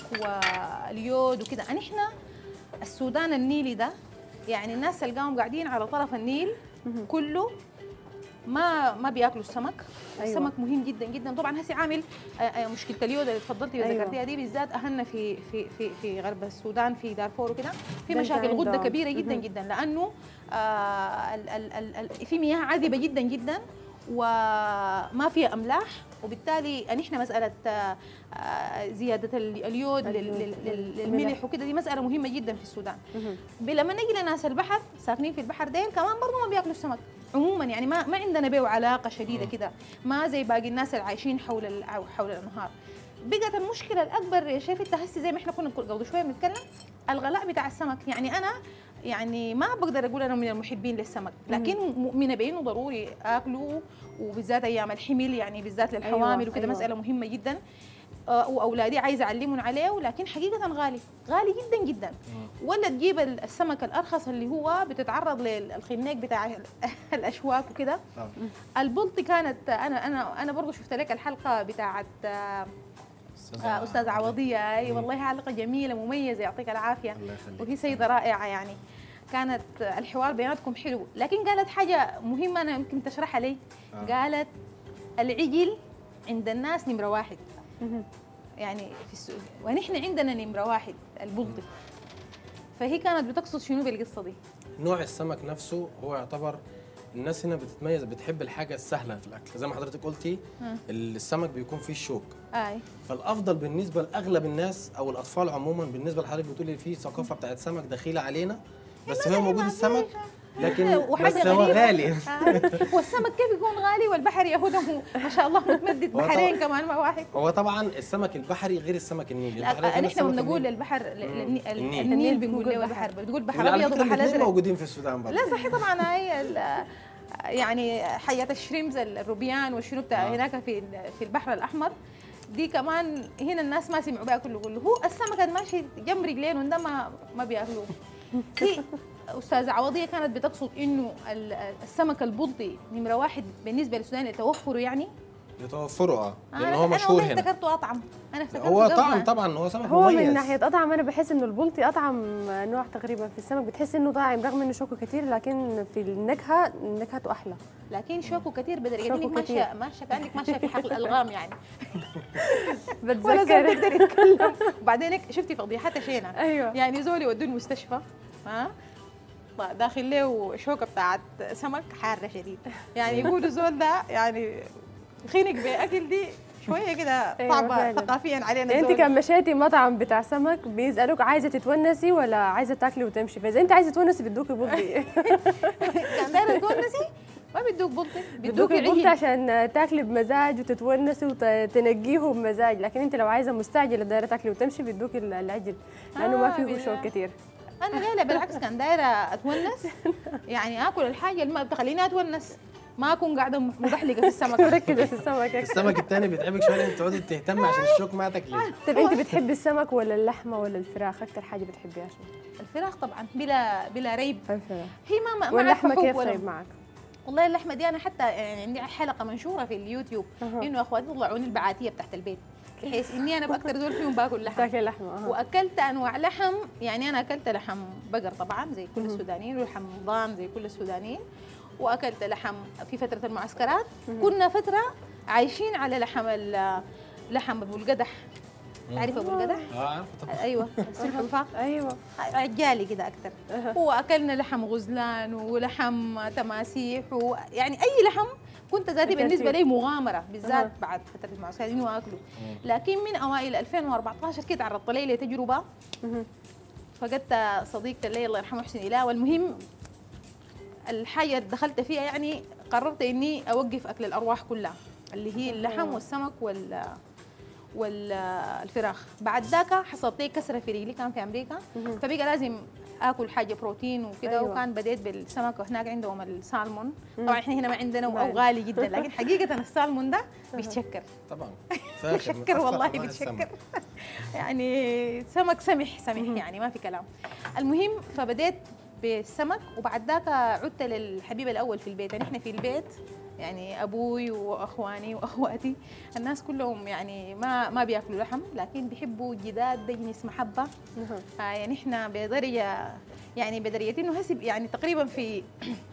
واليود وكده نحن السودان النيلي ده يعني الناس تلقاهم قاعدين على طرف النيل كله ما ما بياكلوا السمك أيوة. السمك مهم جدا جدا طبعا هسه عامل آه، آه، مشكله اليود اللي تفضلتي أيوة. وذكرتيها دي بالذات اهلنا في في في في غرب السودان في دارفور وكده في ده مشاكل كان غده عندهم. كبيره جدا مهم. جدا لانه آه ال ال ال ال في مياه عذبه جدا جدا وما فيها املاح وبالتالي نحن مساله آه، آه، زياده ال- اليود لل- اليود، لل- لل- الملح. للملح وكده دي مساله مهمه جدا في السودان مهم. لما نجي لناس البحر ساكنين في البحر ديل كمان برضه ما بياكلوا السمك عموما يعني ما ما عندنا بيه علاقه شديده كده ما زي باقي الناس اللي عايشين حول ال- أو حول الانهار بقت المشكله الاكبر يا شايف انت هسه زي ما احنا كنا قبل شويه بنتكلم الغلاء بتاع السمك يعني انا يعني ما بقدر اقول انا من المحبين للسمك لكن مؤمنه بانه ضروري اكله وبالذات ايام الحمل يعني بالذات للحوامل أيوة، وكده أيوة. مساله مهمه جدا آه، واولادي عايزه اعلمهم عليه ولكن حقيقه غالي غالي جدا جدا ولا تجيب ال- السمك الارخص اللي هو بتتعرض للخناق بتاع ال- الاشواك وكده البلطي كانت انا انا انا برضه شفت لك الحلقه بتاعت آه، آه، استاذه عوضيه اي والله حلقه جميله مميزه يعطيك العافيه الله يخليك. وهي سيده رائعه يعني كانت الحوار بيناتكم حلو لكن قالت حاجه مهمه انا يمكن تشرحها لي آه. قالت العجل عند الناس نمره واحد مهم. يعني في السوق ونحن عندنا نمره واحد البلطي فهي كانت بتقصد شنو بالقصه دي نوع السمك نفسه هو يعتبر الناس هنا بتتميز بتحب الحاجه السهله في الاكل زي ما حضرتك قلتي مم. السمك بيكون فيه الشوك اي فالافضل بالنسبه لاغلب الناس او الاطفال عموما بالنسبه لحضرتك بتقولي في ثقافه بتاعت سمك دخيله علينا بس هو موجود السمك لكن وحاجة بس هو غريبة. غالي آه. والسمك كيف يكون غالي والبحر يهوده ما شاء الله متمدد هو طبعاً- بحرين كمان ما واحد هو طبعا السمك البحري غير السمك النيلي لا البحرية هنا نحن السمك لما نقول النيلي. البحر ال- ال- ال- النيل. النيل بنقول بنقول له بحر. البحر بتقول بحر اللي على ابيض فكره وبحر الاثنين ازرق موجودين في السودان برضه لا صحيح طبعا هاي ال- يعني حياة الشريمز الروبيان والشنو بتاع آه. هناك في ال- في البحر الاحمر دي كمان هنا الناس ما سمعوا بها كله كله هو السمك الماشي جنب رجلين ده ما ما بياكلوه هي استاذه عوضيه كانت بتقصد انه ال- السمك البلطي نمره واحد بالنسبه للسودان لتوفره يعني يتوفروا اه لان أنا- هو أنا مشهور والله هنا افتكرته اطعم انا افتكرته هو قصداً. طعم طبعا هو سمك هو مميز من ناحيه اطعم انا بحس انه البلطي اطعم نوع تقريبا في السمك بتحس انه طاعم رغم انه شوكه كتير لكن في النكهه نكهته احلى لكن شوكه كتير بدري شوكه انك ماشيه كتير. ماشيه كانك ماشيه في حقل الغام يعني ولا زول بتذكر بيقدر يتكلم وبعدين هيك شفتي فضيحتها شينا ايوه يعني زول يودوه المستشفى ها داخل له شوكه بتاعت سمك حاره شديد يعني يقولوا زول ده يعني خنق باكل دي شويه كده أيوة صعبه فعلاً. ثقافيا علينا انت زول. كان مشيتي مطعم بتاع سمك بيسالوك عايزه تتونسي ولا عايزه تاكلي وتمشي فاذا انت عايزه تونسي بدوكي بلطي كان داير تونسي ما بيدوك بلطي بيدوك بدوكي بلطي عجل عشان تاكلي بمزاج وتتونسي وتنقيه بمزاج لكن انت لو عايزه مستعجله دايره تاكلي وتمشي بيدوكي العجل لانه ما آه، فيه بالله. شوك كثير انا لا لا بالعكس كان دايره اتونس يعني اكل الحاجه اللي ما بتخليني اتونس ما اكون قاعده مبحلقه في السمك مركزه في السمك أكثر. السمك التاني بيتعبك شويه لان تقعدي تهتمي عشان الشوك ما تاكليه طيب انت بتحبي السمك ولا اللحمه ولا الفراخ اكثر حاجه بتحبيها شنو؟ الفراخ طبعا بلا بلا ريب الفراخ هي ما ما- ما واللحمه عارفة كيف حب ولا طيب معك؟ والله اللحمه دي انا حتى يعني عندي حلقه منشوره في اليوتيوب أها. انه اخواتي يطلعوني البعاتيه بتاعت البيت بحيث اني انا باكثر دول فيهم باكل لحم تاكلي لحمه أها. واكلت انواع لحم يعني انا اكلت لحم بقر طبعا زي كل السودانيين ولحم ضان زي كل السودانيين واكلت لحم في فتره المعسكرات كنا فتره عايشين على لحم ال- لحم ابو القدح تعرف ابو القدح اه عارفه طبعا ايوه السلحفاه ايوه عجالي كده اكثر واكلنا لحم غزلان ولحم تماسيح ويعني اي لحم كنت ذاتي أكلتي. بالنسبه لي مغامره بالذات أها. بعد فتره المعسكر انه اكله لكن من اوائل 2014 كده تعرضت لي لتجربه مهم. فقدت صديقتي اللي الله يرحمه حسين إله والمهم الحاجه اللي دخلت فيها يعني قررت اني اوقف اكل الارواح كلها اللي هي اللحم والسمك وال والفراخ بعد ذاك حصلت لي كسره في رجلي كان في امريكا مهم. فبقى لازم اكل حاجه بروتين وكده أيوة. أيوة. وكان بديت بالسمك وهناك عندهم السالمون مم. طبعا احنا هنا ما عندنا او باين. غالي جدا لكن حقيقه السالمون ده بيتشكر طبعا فاخر بيتشكر من أكثر والله أنواع بيتشكر السمك. يعني سمك سمح سمح يعني ما في كلام المهم فبديت بالسمك وبعد ذاك عدت للحبيب الاول في البيت يعني احنا في البيت يعني ابوي واخواني واخواتي الناس كلهم يعني ما ما بياكلوا لحم لكن بيحبوا جداد ده جنس محبه مهم. آه يعني احنا بدرجه يعني بدرجه انه هسي يعني تقريبا في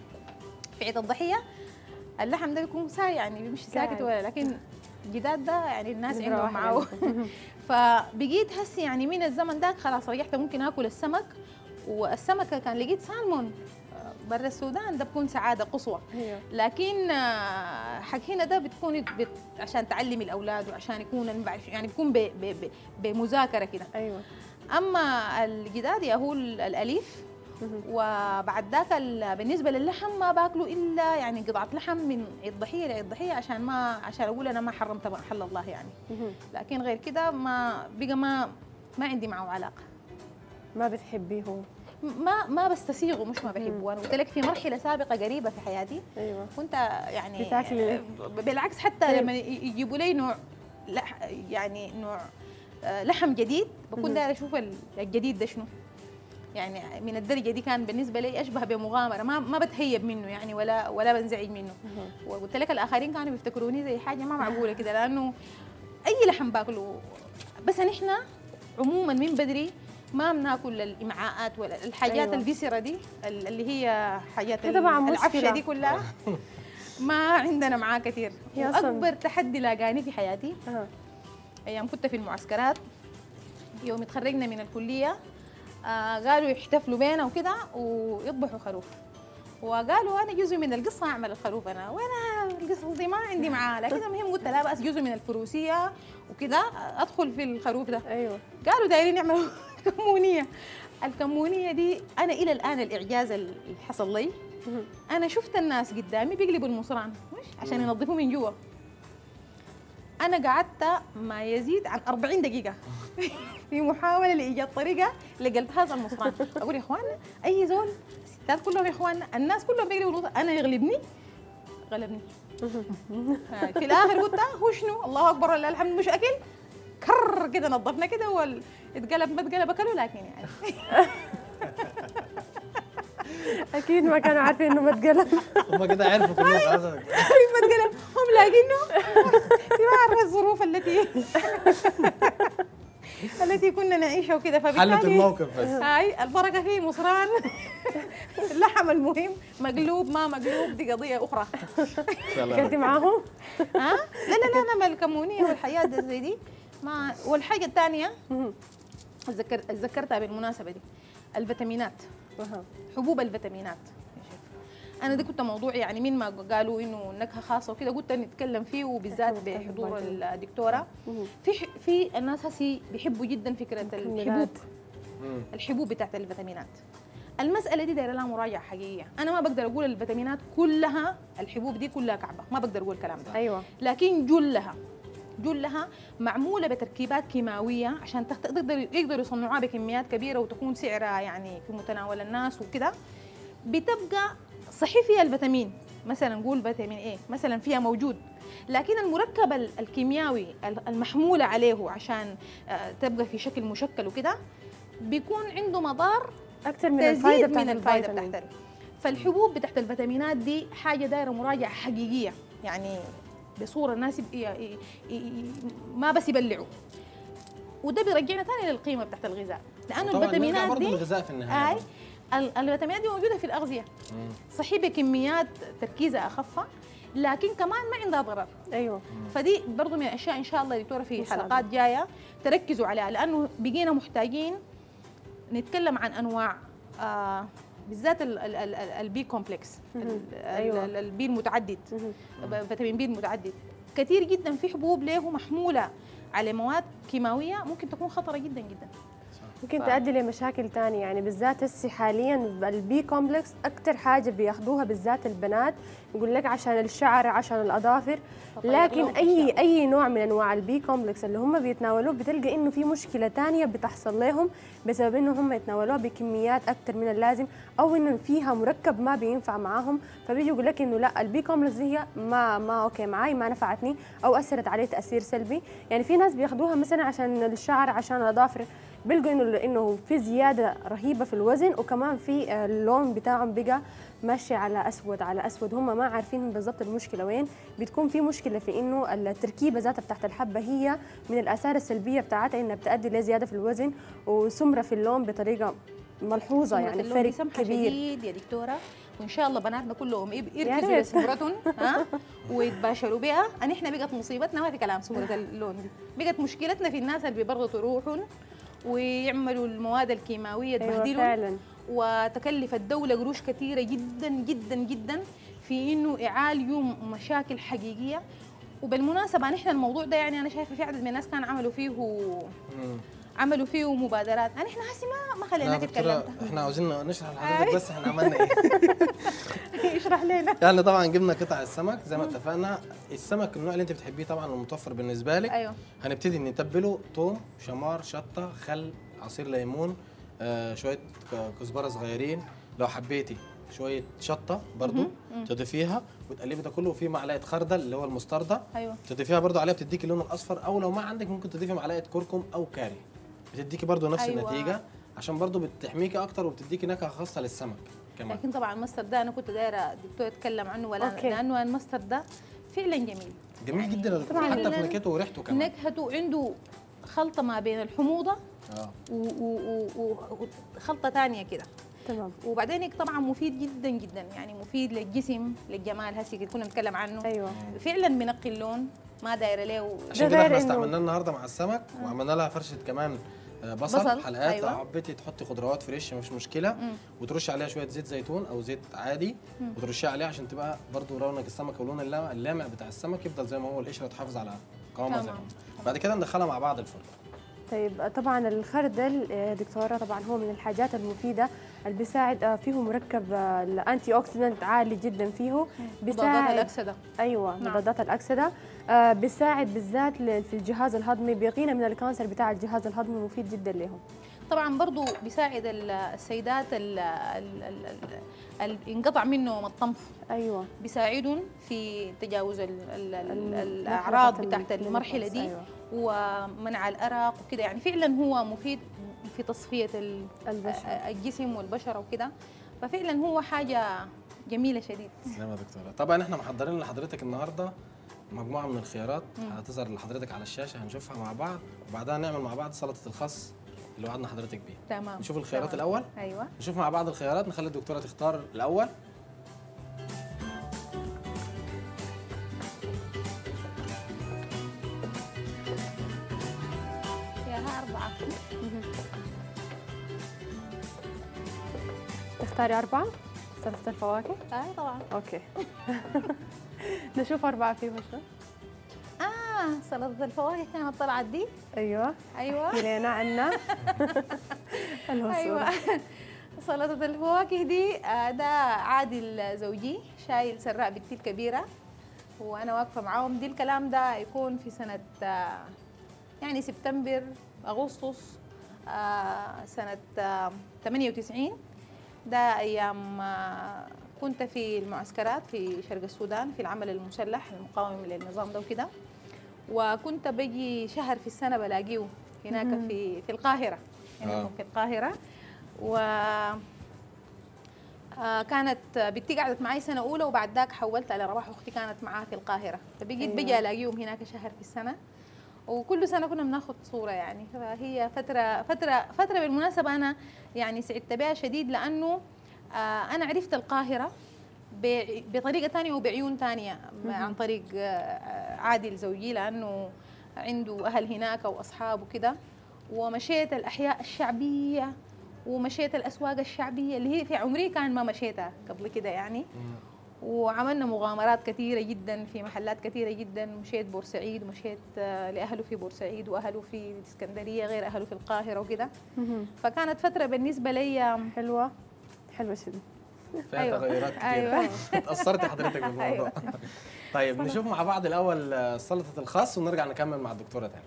في عيد الضحيه اللحم ده بيكون ساي يعني بيمشي ساكت قاعد. ولا لكن جداد ده يعني الناس نبرة عندهم واحدة معاه عندكم. فبقيت هسي يعني من الزمن ده خلاص رجعت ممكن اكل السمك والسمكه كان لقيت سالمون آه، برا السودان ده بكون سعاده قصوى ايوه لكن آه، حق هنا ده بتكون بت عشان تعلمي الاولاد وعشان يكون المبع- يعني بيكون ب- ب- ب- بمذاكره كده ايوه اما الجداد يا هو ال- الاليف مهم. وبعد ذاك ال- بالنسبه للحم ما باكله الا يعني قطعه لحم من عيد ضحيه لعيد ضحيه عشان ما عشان اقول انا ما حرمت محل الله يعني مهم. لكن غير كده ما بقى ما ما عندي معه علاقه ما بتحبيه هو ما ما بستسيغه مش ما بحبه انا قلت لك في مرحله سابقه قريبه في حياتي ايوه كنت يعني بتاكلي بالعكس حتى طيب. لما ي- يجيبوا لي نوع لح يعني نوع آه، لحم جديد مهم. بكون دايره اشوف ال- الجديد ده شنو يعني من الدرجه دي كان بالنسبه لي اشبه بمغامره ما ما بتهيب منه يعني ولا ولا بنزعج منه مهم. وقلت لك الاخرين كانوا بيفتكروني زي حاجه ما معقوله كده لانه اي لحم باكله بس نحن عموما من بدري ما بناكل الامعاءات ولا الحاجات أيوة. أيوة. الفيسرة دي ال- اللي هي حاجات هي طبعاً ال- العفشه مشكلة. دي كلها ما عندنا معاه كثير هي أصلاً- واكبر تحدي لاقاني في حياتي أها. ايام كنت في المعسكرات يوم اتخرجنا من الكليه آه قالوا يحتفلوا بينا وكده ويطبحوا خروف وقالوا انا جزء من القصه اعمل الخروف انا وانا القصص دي ما عندي معاها لكن المهم قلت لا بأس جزء من الفروسيه وكده ادخل في الخروف ده ايوه قالوا دايرين يعملوا كمونيه الكمونيه دي انا الى الان الاعجاز اللي حصل لي مهم. انا شفت الناس قدامي بيقلبوا المصران مش عشان ينظفوه من جوا انا قعدت ما يزيد عن 40 دقيقه في محاوله لايجاد طريقه لقلت هذا المصران اقول يا اخوانا اي زول الستات كلهم يا اخوانا الناس كلهم بيقلبوا المصران انا يغلبني غلبني آه، في الاخر قلت آه، هو شنو الله اكبر ولله الحمد مش اكل كر كده نظفنا كده وال اتقلب ما اتقلب اكلوا لكن يعني اكيد ما كانوا عارفين انه متقلب هم كده عرفوا كلهم خلاص ما اتقلب هم لاقينه ما عارفه الظروف التي التي كنا نعيشها وكده حلت فبالتالي الموقف بس هاي البركه فيه مصران اللحم المهم مقلوب ما مقلوب دي قضيه اخرى ان شاء الله كنتي معاهم ها لا لا لا انا ما الكمونيه والحياه ده زي دي ما والحاجه الثانيه مهم. اتذكر اتذكرتها بالمناسبه دي الفيتامينات أها. حبوب الفيتامينات انا ده كنت موضوع يعني من ما قالوا انه نكهه خاصه وكده قلت نتكلم فيه وبالذات الحبوب طيب بحضور بعدين. الدكتوره مهم. في ح- في الناس هسي بيحبوا جدا فكره الحبوب مكملات. مم. الحبوب بتاعت الفيتامينات المسألة دي دايرة لها مراجعة حقيقية، أنا ما بقدر أقول الفيتامينات كلها الحبوب دي كلها كعبة، ما بقدر أقول الكلام ده، ايوه لكن جلها جلها معمولة بتركيبات كيماوية عشان تخت- تقدر يقدروا يصنعوها بكميات كبيرة وتكون سعرها يعني في متناول الناس وكده بتبقى صحيح فيها الفيتامين مثلا نقول فيتامين ايه مثلا فيها موجود لكن المركب ال- الكيميائي ال- المحمولة عليه عشان آه، تبقى في شكل مشكل وكده بيكون عنده مضار اكثر من الفائده تزيد بتاعت من الفائده الفيتامين. بتاعت ال- فالحبوب بتاعت الفيتامينات دي حاجه دايره مراجعه حقيقيه يعني بصوره الناس يب- ي- ي- ي- ما بس يبلعوا وده بيرجعنا ثاني للقيمه بتاعت الغذاء لانه طبعا نرجع الفيتامينات برضه دي الغذاء في النهايه اي برضه. ال- الفيتامينات دي موجوده في الاغذيه مم. صحيح بكميات تركيزها اخف لكن كمان ما عندها ضرر ايوه فدي برضو من الاشياء ان شاء الله يا دكتوره في إن شاء حلقات جايه تركزوا عليها لانه بقينا محتاجين نتكلم عن انواع آه بالذات ال- ال- ال- ال- البي كومبلكس مهم. ال- أيوة. ال- البي المتعدد مهم. ب- فيتامين بي المتعدد كثير جدا في حبوب له محموله على مواد كيماويه ممكن تكون خطره جدا جدا ممكن ف- تؤدي لمشاكل تانية يعني بالذات هسي حاليا البي كومبلكس اكثر حاجه بياخذوها بالذات البنات يقول لك عشان الشعر عشان الاظافر تطير لكن لهم اي أشياء. اي نوع من انواع البي كومبلكس اللي هم بيتناولوه بتلقى انه في مشكله تانية بتحصل لهم بسبب انه هم يتناولوها بكميات اكثر من اللازم او انه فيها مركب ما بينفع معاهم فبيجي يقول لك انه لا البي كومبلكس دي هي ما ما اوكي معاي ما نفعتني او اثرت علي تاثير سلبي يعني في ناس بياخذوها مثلا عشان الشعر عشان الاظافر بيلقوا انه انه في زياده رهيبه في الوزن وكمان في آه، اللون بتاعهم بقى ماشي على اسود على اسود هم ما عارفين بالضبط المشكله وين بتكون في مشكله في انه التركيبه ذاتها بتاعت الحبه هي من الاثار السلبيه بتاعتها انها بتؤدي لزياده في الوزن وسمره في اللون بطريقه ملحوظه سمرة يعني اللون دي فرق سمحة كبير شديد يا دكتورة وإن شاء الله بناتنا كلهم يب- يا يركزوا ريت. لسمرتهم ها ويتباشروا بها أن إحنا بقت مصيبتنا ما في كلام سمرة اللون دي بقت مشكلتنا في الناس اللي بيبرطوا روحهم ويعملوا المواد الكيماوية ايوه تبهدلهم فعلا وتكلف الدولة قروش كثيرة جدا جدا جدا في إنه إعالجوا مشاكل حقيقية وبالمناسبة نحن الموضوع ده يعني أنا شايفة في عدد من الناس كان عملوا فيه مم. عملوا فيه مبادرات أنا إحنا هسي ما ما لا خليناك دكتورة تكلمت احنا عاوزين نشرح لحضرتك بس احنا عملنا ايه اشرح لنا يعني طبعا جبنا قطع السمك زي ما اتفقنا السمك النوع اللي انت بتحبيه طبعا المتوفر بالنسبه لك أيوه هنبتدي نتبله توم شمار شطه خل عصير ليمون آه شويه ك- كزبره صغيرين لو حبيتي شويه شطه برضو تضيفيها وتقلبي ده كله وفي معلقه خردل اللي هو المستردة ايوه تضيفيها برضو عليها بتديكي اللون الاصفر او لو ما عندك ممكن تضيفي معلقه كركم او كاري بتديكي برضو نفس أيوة. النتيجه عشان برضو بتحميكي اكتر وبتديكي نكهه خاصه للسمك كمان لكن طبعا المستر ده انا كنت دايره الدكتور يتكلم عنه ولا أوكي. لانه المستر ده فعلا جميل جميل يعني جدا طبعاً حتى في فعلاً نكهته وريحته كمان نكهته عنده خلطه ما بين الحموضه اه وخلطه ثانيه كده تمام وبعدين طبعا مفيد جدا جدا يعني مفيد للجسم للجمال هسي كنا نتكلم عنه ايوه فعلا بنقي اللون ما دايره له عشان ده كده غير احنا إنه- استعملناه النهارده مع السمك وعملنا لها فرشه كمان آه، بصل, بصل، حلقات أيوة. لو حبيتي تحطي خضروات فريش مفيش مشكله مم. وترشي عليها شويه زيت زيتون او زيت عادي مم. وترشيها عليها عشان تبقى برضو رونق السمك واللون اللامع, اللامع بتاع السمك يفضل زي ما هو القشره تحافظ على قوامها زي ما تمام. هو. بعد كده ندخلها مع بعض الفرن طيب طبعا الخردل آه، دكتوره طبعا هو من الحاجات المفيده اللي بيساعد آه، فيه مركب آه، الانتي اوكسيدنت عالي جدا فيه مضادات بيساعد الاكسده ايوه نعم. مضادات الاكسده آه، بيساعد بالذات ل- في الجهاز الهضمي بيقينا من الكانسر بتاع الجهاز الهضمي مفيد جدا لهم طبعا برضو بيساعد ال- السيدات ال- ال- ال- ال- ال- انقطع منهم الطمث ايوه بيساعدهم في تجاوز ال ال ال المرحلة الاعراض بتاعت بتاعت ال- المرحله دي أيوة. ومنع الارق وكده يعني فعلا هو مفيد في تصفيه ال- البشرة. الجسم والبشره وكده ففعلا هو حاجه جميله شديد تمام يا دكتوره طبعا احنا محضرين لحضرتك النهارده مجموعه من الخيارات هتظهر لحضرتك على الشاشه هنشوفها مع بعض وبعدها نعمل مع بعض سلطه الخس اللي وعدنا حضرتك بيها تمام نشوف الخيارات تمام. الاول ايوه نشوف مع بعض الخيارات نخلي الدكتوره تختار الاول فيها اربعه تختاري اربعه سلطه الفواكه آه طبعا اوكي نشوف اربعه فيه شو اه سلطه الفواكه كانت طلعت دي ايوه ايوه كلينا عنا الهصول ايوه سلطه الفواكه دي آه، ده عادل زوجي شايل سراء بنتي الكبيره وانا واقفه معاهم دي الكلام ده يكون في سنه آه، يعني سبتمبر اغسطس آه، سنه آه، 98 ده ايام آه، كنت في المعسكرات في شرق السودان في العمل المسلح المقاوم للنظام ده وكده وكنت بجي شهر في السنه بلاقيه هناك في في القاهره هنا آه. في القاهره و آه، كانت بنتي قعدت معي سنه اولى وبعد ذاك حولت على رواح اختي كانت معاها في القاهره فبقيت أيوة. بجي الاقيهم هناك شهر في السنه وكل سنه كنا بناخذ صوره يعني فهي فتره فتره فتره بالمناسبه انا يعني سعدت بها شديد لانه آه، انا عرفت القاهره ب- بطريقه ثانيه وبعيون ثانيه عن طريق آه، عادل زوجي لانه عنده اهل هناك واصحاب وكده ومشيت الاحياء الشعبيه ومشيت الاسواق الشعبيه اللي هي في عمري كان ما مشيتها قبل كده يعني وعملنا مغامرات كثيرة جدا في محلات كثيرة جدا مشيت بورسعيد ومشيت آه، لأهله في بورسعيد وأهله في الإسكندرية غير أهله في القاهرة وكده مهم. فكانت فترة بالنسبة لي حلوه حلوه شديد فيها أيوة. تغيرات كتير أيوة. اتأثرتي حضرتك بالموضوع أيوة. طيب نشوف مع بعض الأول آه، سلطة الخس ونرجع نكمل مع الدكتورة تاني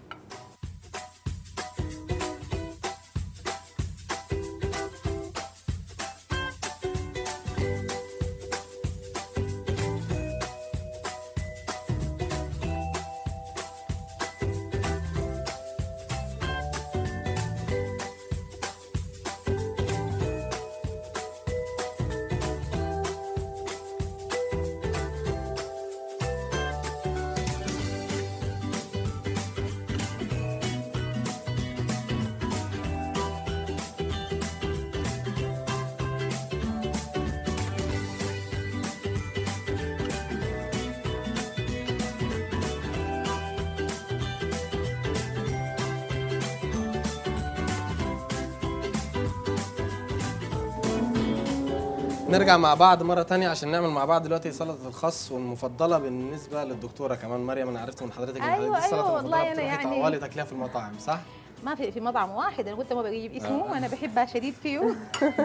نرجع مع بعض مرة تانية عشان نعمل مع بعض دلوقتي سلطة الخس والمفضلة بالنسبة للدكتورة كمان مريم أنا عرفت من حضرتك إن أيوة، حضرتك دي السلطة أيوة، المفضلة والله أنا بتروحي يعني- طوالي تاكليها في المطاعم صح؟ ما في في مطعم واحد أنا قلت ما بجيب اسمه آه. أنا بحبها شديد فيه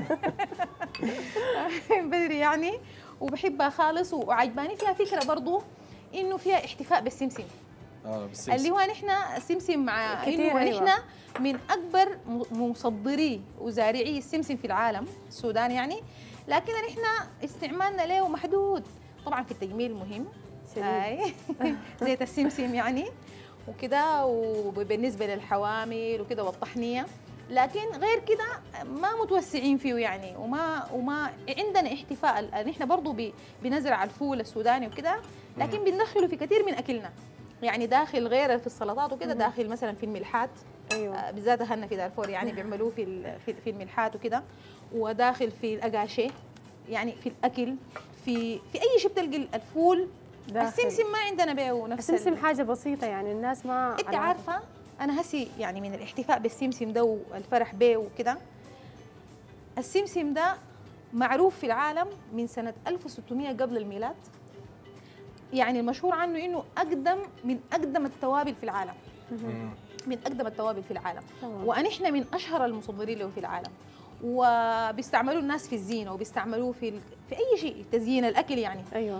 بدري يعني وبحبها خالص وعجباني فيها فكرة برضو إنه فيها احتفاء بالسمسم اه بالسمسم اللي هو نحن السمسم مع كتير، انه أيوة. نحن من اكبر م- مصدري وزارعي السمسم في العالم السودان يعني لكن نحن استعمالنا له محدود طبعا في التجميل مهم شديد. هاي زيت السمسم يعني وكده وبالنسبه للحوامل وكده والطحنيه لكن غير كده ما متوسعين فيه يعني وما وما عندنا احتفاء ال- نحن برضو ب- بنزرع الفول السوداني وكده لكن بندخله في كثير من اكلنا يعني داخل غير في السلطات وكده داخل مثلا في الملحات ايوه آه، بالذات اهلنا في دارفور يعني بيعملوه في ال- في في الملحات وكده وداخل في الاقاشي يعني في الاكل في في اي شيء بتلقي الفول داخل. السمسم ما عندنا بيه نفس السمسم ال- حاجه بسيطه يعني الناس ما انت على- عارفه انا هسي يعني من الاحتفاء بالسمسم ده والفرح به وكده السمسم ده معروف في العالم من سنه 1600 قبل الميلاد يعني المشهور عنه انه اقدم من اقدم التوابل في العالم مم. من اقدم التوابل في العالم تمام. ونحن من اشهر المصدرين له في العالم وبيستعملوه الناس في الزينه وبيستعملوه في ال- في اي شيء تزيين الاكل يعني ايوه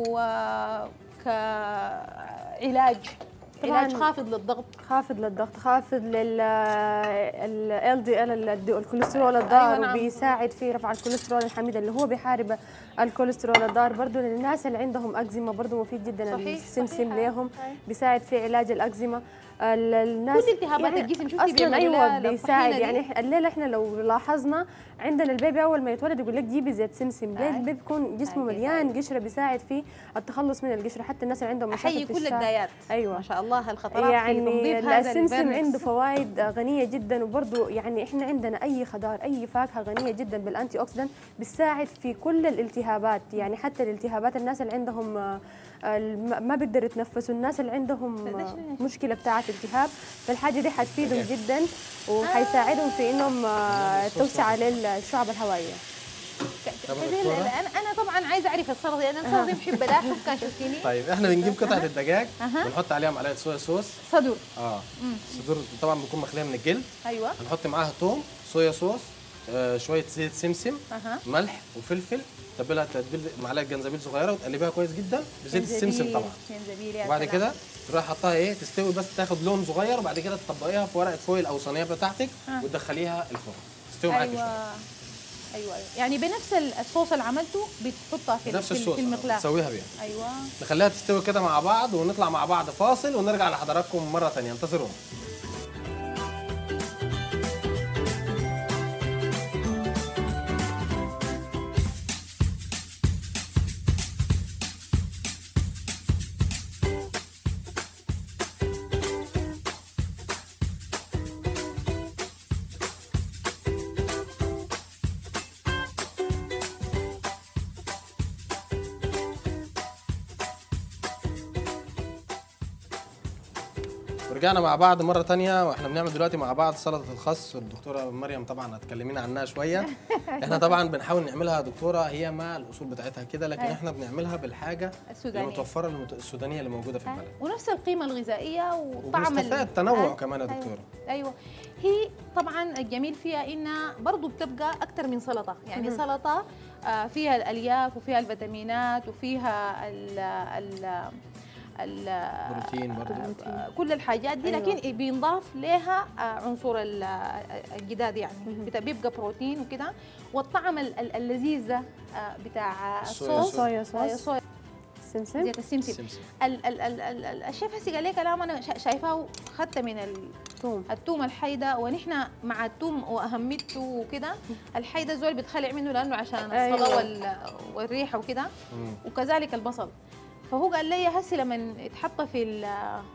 وكعلاج طبعاً. علاج خافض للضغط خافض للضغط خافض لل ال دي ال الكوليسترول الضار أيوة نعم. وبيساعد في رفع الكوليسترول الحميد اللي هو بيحارب الكوليسترول الضار برضه للناس اللي عندهم أكزيما برضه مفيد جدا صحيح، السمسم صحيح. ليهم أي. بيساعد في علاج الأكزيما ال- الناس كل التهابات الجسم شفتي اصلا بيعملوا ايوه لها بيساعد الطحينة دي؟ يعني إح- الليله احنا لو لاحظنا عندنا البيبي اول ما يتولد يقول لك جيبي زيت سمسم ليه أي. البيبي بيكون جسمه أكيد، مليان قشره بيساعد في التخلص من القشره حتى الناس اللي عندهم مشاكل احيي في كل الشعر. الدايات ايوه ما شاء الله الخطرات في يعني تنظيف هذا السمسم البرنكس. عنده فوائد غنيه جدا وبرضه يعني احنا عندنا اي خضار اي فاكهه غنيه جدا بالانتي اوكسيدنت بتساعد في كل الالتهابات يعني حتى الالتهابات الناس اللي عندهم آه، الم- ما بيقدروا يتنفسوا الناس اللي عندهم ده آه، شنو؟ مشكله بتاعه التهاب فالحاجه دي حتفيدهم جدا وحيساعدهم في انهم آه، توسع على الشعب الهوائيه طب يا كثير دكتورة؟ انا انا طبعا عايزه اعرف السلطه لان انا السلطه دي بحب شوف كان شفتيني طيب احنا بنجيب قطعه الدجاج أها. ونحط عليها معلقه صويا صوص صدور اه الصدور طبعا بتكون مخليه من الجلد ايوه هنحط معاها توم صويا صوص آه شويه زيت سمسم اها ملح وفلفل تبلها تتبيل معلقه جنزبيل صغيره وتقلبيها كويس جدا بزيت السمسم جنزبيل- طبعا جنزبيل يا وبعد سلام. كده تروحي حطها ايه تستوي بس تاخد لون صغير وبعد كده تطبقيها في ورقه فويل او صينيه بتاعتك آه. وتدخليها الفرن تستوي معاكي ايوه شويه ايوه ايوه يعني بنفس الصوص اللي عملته بتحطها في نفس في- الصوص في المقلاة تسويها بيها ايوه نخليها تستوي كده مع بعض ونطلع مع بعض فاصل ونرجع لحضراتكم مره ثانيه انتظرونا ورجعنا مع بعض مرة تانية واحنا بنعمل دلوقتي مع بعض سلطة الخس والدكتورة مريم طبعا هتكلمينا عنها شوية احنا طبعا بنحاول نعملها يا دكتورة هي ما الأصول بتاعتها كده لكن أيوة. احنا بنعملها بالحاجة السودانية. المتوفرة المت- السودانية اللي موجودة في البلد ونفس القيمه الغذائيه وطعم ال- وبنستفاد تنوع أيوة. كمان يا أيوة. دكتورة ايوه هي طبعا الجميل فيها انها برضو بتبقى اكثر من سلطه يعني سلطه آه، فيها الالياف وفيها الفيتامينات وفيها ال ال ال بروتين برضه آه، كل الحاجات دي أيوة. لكن بينضاف لها آه، عنصر ال- الجداد يعني بت- بيبقى بروتين وكده والطعم ال- ال- اللذيذ ده آه، بتاع الصويا الصوص صويا صوص. أيوة، صويا سمسم زيت السمسم سمسم ال ال ال ال ال الشيف هسي قال لي كلام انا شا- شايفاه خدت من ال- توم التوم الحيدة ونحن مع التوم واهميته وكده الحيدة زول بيتخلع منه لانه عشان الصلاة أيوة. وال والريحة وكده مم. وكذلك البصل فهو قال لي هسي لما يتحط في ال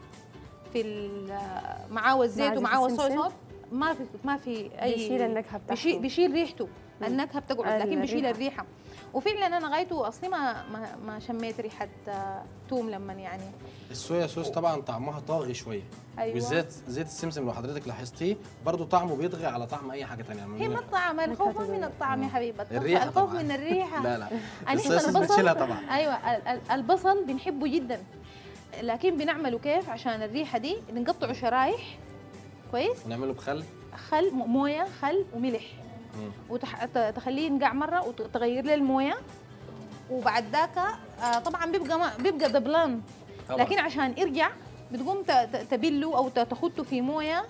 في ال معاه الزيت زيت ومعاه الصويا السمسم؟ صوص ما في ما في اي بيشيل النكهة بتاعته. بيشيل, بيشيل ريحته النكهه بتقعد لكن بيشيل الريحة. الريحه وفعلا انا غايته اصلي ما ما, ما شميت ريحه آه، توم لما يعني الصويا صوص طبعا طعمها طاغي شويه أيوة. بالذات زيت السمسم لو حضرتك لاحظتيه برضه طعمه بيطغي على طعم اي حاجه ثانيه هي ما الطعم الخوف ما من الطعم يا حبيبي الخوف- الريحة الخوف طبعاً. من الريحه لا لا أنا الصويا إحنا صوص بتشيلها طبعا ايوه ال- ال- البصل بنحبه جدا لكن بنعمله كيف عشان الريحه دي بنقطعه شرايح كويس ونعمله بخل خل م- مويه خل وملح مم. وتخليه ينقع مره وتغير له المويه وبعد ذاك آه، طبعا بيبقى ما بيبقى دبلان طبعا لكن عشان يرجع بتقوم ت- ت- تبله او ت- تخته في مويه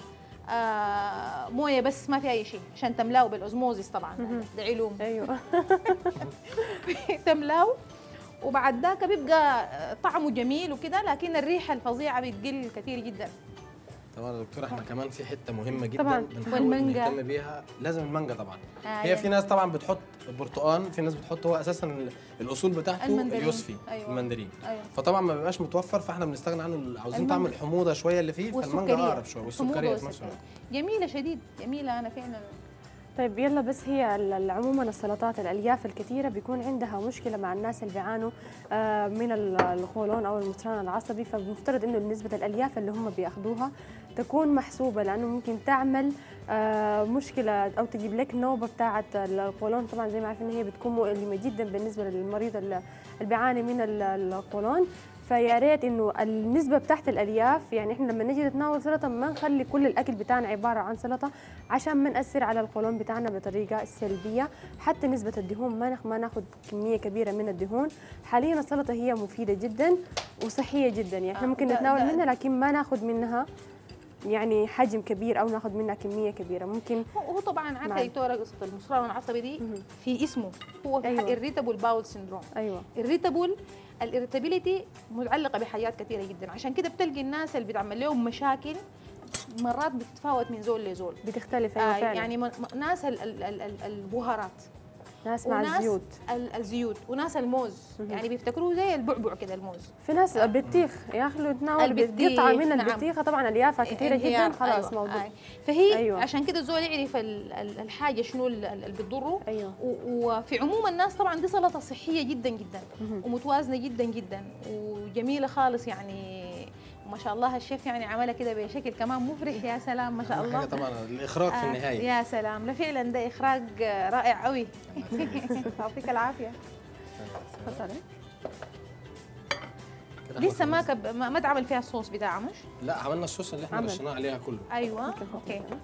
آه مويه بس ما في اي شيء عشان تملاه بالاوزموزيس طبعا ده علوم ايوه تملاه وبعد ذاك بيبقى آه، طعمه جميل وكده لكن الريحه الفظيعه بتقل كثير جدا طبعا يا دكتور احنا كمان في حته مهمه جدا طبعاً. بنحاول والمانجا. نهتم بيها لازم المانجا طبعا آه هي يعني في ناس طبعا بتحط برتقان في ناس بتحط هو اساسا ال- الاصول بتاعته المندرين. اليوسفي أيوة. المندرين ايوه فطبعا ما بيبقاش متوفر فاحنا بنستغنى عنه عاوزين طعم المانجا. الحموضه شويه اللي فيه فالمانجا والسكريه اقرب شويه الحموضة والسكريه في نفس والسكرية. الوقت جميله شديد جميله انا فعلا طيب يلا بس هي ال- ال- عموما السلطات الالياف الكثيره بيكون عندها مشكله مع الناس اللي بيعانوا آه، من ال- القولون او المثران العصبي فبنفترض انه نسبه الالياف اللي هم بياخذوها تكون محسوبه لانه ممكن تعمل آه، مشكله او تجيب لك نوبه بتاعه القولون طبعا زي ما عارفين هي بتكون مؤلمه جدا بالنسبه للمريض اللي اللي بيعاني من ال- القولون فيا ريت انه النسبه بتاعت الالياف يعني احنا لما نيجي نتناول سلطه ما نخلي كل الاكل بتاعنا عباره عن سلطه عشان ما ناثر على القولون بتاعنا بطريقه سلبيه حتى نسبه الدهون ما ناخ ما ناخذ كميه كبيره من الدهون حاليا السلطه هي مفيده جدا وصحيه جدا يعني احنا آه، ممكن ده- نتناول ده- منها لكن ما ناخذ منها يعني حجم كبير او ناخذ منها كميه كبيره ممكن هو هو طبعا نعم. عارفه دكتوره قصه المصران العصبي دي مهم. في اسمه هو أيوة. أيوة. الريتابل باول سيندروم ايوه الريتابل الاريتابيليتي متعلقه بحاجات كثيره جدا عشان كده بتلقي الناس اللي بتعمل لهم مشاكل مرات بتتفاوت من زول لزول بتختلف ايوه آه فعلا يعني م- م- ناس ال- ال- ال- ال- البهارات ناس مع وناس الزيوت ال- الزيوت وناس الموز يعني بيفتكروه زي البعبع كده الموز في ناس بطيخ ياخلوا يتناول البطيخ، قطعه من نعم. البطيخه طبعا اليافه كثيره انهيار، جدا خلاص أيوة. موضوع آه. فهي أيوة. أيوة. عشان كده الزول يعرف ال- ال- الحاجه شنو ال- ال- اللي بتضره ايوه و- وفي عموم الناس طبعا دي سلطه صحيه جدا جدا مهم. ومتوازنه جدا جدا وجميله خالص يعني وما شاء الله الشيف يعني عملها كده بشكل كمان مفرح يا سلام ما شاء أهم الله حاجه طبعا الاخراج في آه، النهايه يا سلام لا فعلا ده اخراج آه، رائع قوي يعطيك العافيه تفضلي كده لسه إحنا ما خلصنا. كب... ما ما اتعمل فيها الصوص بتاعها مش لا عملنا الصوص اللي احنا عمل. رشيناه عليها كله ايوه ممكن نحط اوكي هنا.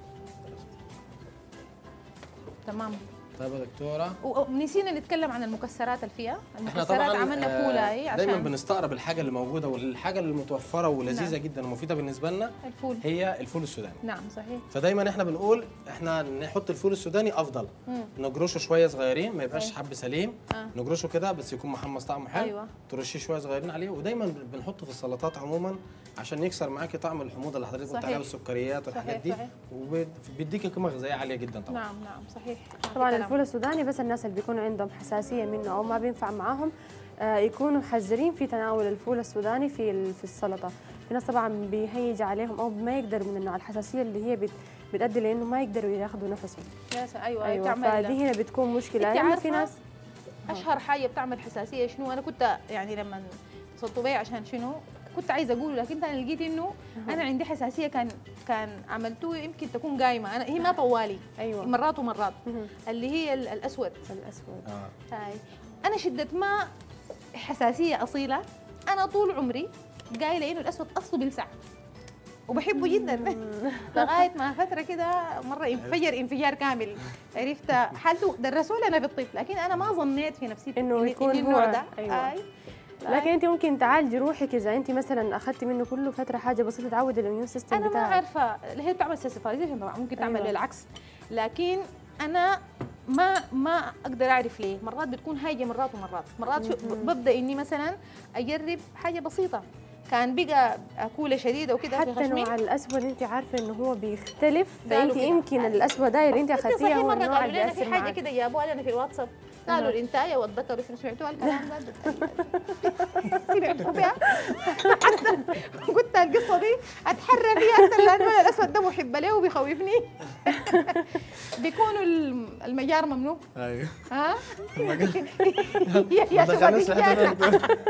تمام طيب يا دكتوره و- ونسينا نتكلم عن المكسرات اللي فيها احنا المكسرات طبعا عملنا آه، فوله اهي دايما عشان بنستقرب الحاجه اللي موجوده والحاجه اللي متوفره ولذيذه نعم. جدا ومفيده بالنسبه لنا الفول هي الفول السوداني نعم صحيح فدايما احنا بنقول احنا نحط الفول السوداني افضل مم. نجرشه شويه صغيرين ما يبقاش أيوة. حب سليم آه. نجرشه كده بس يكون محمص طعمه حلو أيوة. ترشيه شويه صغيرين عليه ودايما بنحطه في السلطات عموما عشان يكسر معاكي طعم الحموضه اللي حضرتك قلت صحيح. عليها والسكريات والحاجات صحيح، دي صحيح. وبيديكي قيمه غذائيه عاليه جدا طبعا نعم نعم صحيح طبعا كلام. الفول السوداني بس الناس اللي بيكونوا عندهم حساسيه منه او ما بينفع معاهم آه، يكونوا حذرين في تناول الفول السوداني في ال- في السلطه في ناس طبعا بيهيج عليهم او ما يقدروا من النوع الحساسيه اللي هي بت بتؤدي لانه ما يقدروا ياخذوا نفسهم يا سلام ايوه, ايوه أيوة. تعمل فدي هنا بتكون مشكله أنت لانه في عارفة ناس اشهر حاجه بتعمل حساسيه شنو انا كنت يعني لما اتصلت بيه عشان شنو كنت عايزه اقوله لكن انا لقيت انه انا عندي حساسيه كان كان عملتوه يمكن تكون قايمه انا هي ما طوالي ايوه مرات ومرات مهم. اللي هي ال- الاسود الاسود آه. هاي انا شده ما حساسيه اصيله انا طول عمري قايله انه الاسود اصله بيلسع وبحبه جدا لغايه ما فتره كده مره انفجر انفجار كامل عرفت حالته درسوا لنا في الطب لكن انا ما ظنيت في نفسي إنه إن- يكون إن النوع هو- ده أيوة. آي. لكن انت ممكن تعالجي روحك اذا انت مثلا اخذتي منه كله فتره حاجه بسيطه تعود الاميون سيستم انا ما بتاعك عارفه هي بتعمل سيسيفايزيشن طبعا ممكن تعمل أيوة. بالعكس لكن انا ما ما اقدر اعرف ليه مرات بتكون هايجه مرات ومرات مرات شو ببدا اني مثلا اجرب حاجه بسيطه كان بقى اكوله شديده وكده في حتى خشمي نوع الاسود انت عارفه انه هو بيختلف قالوا فانت كده. يمكن الاسود ده اللي انت انت اخذتيه صحيح هو مره النوع قالوا اللي لنا في بيأثر حاجه معك كده جابوها لنا في الواتساب قالوا الانتايه والذكر شنو سمعتوها الكلام ده سمعتوا بها حتى قلت القصه دي اتحرى فيها اكثر لانه انا الاسود ده محب له وبيخوفني بيكونوا الم- المجار ممنوع ايوه ها يا يا ما سواد دخلناش في حتة الشارع.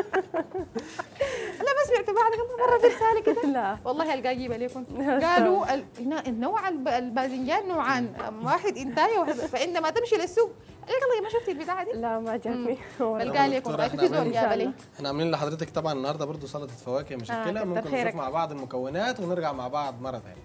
لا ما سمعت بعد مره في رساله كده لا والله القى اجيبها لكم قالوا ال- هنا النوع الب- الباذنجان نوعان واحد انتايه وواحد فعندما تمشي للسوق يلا ما شفتي البتاعه دي لا ما جاتني بل قال لكم دكتورة، رايك إحنا في زول عاملين- جابها لي احنا عاملين لحضرتك طبعا النهارده برضو سلطه فواكه مشكله كتر ممكن خيرك. نشوف مع بعض المكونات ونرجع مع بعض مره ثانيه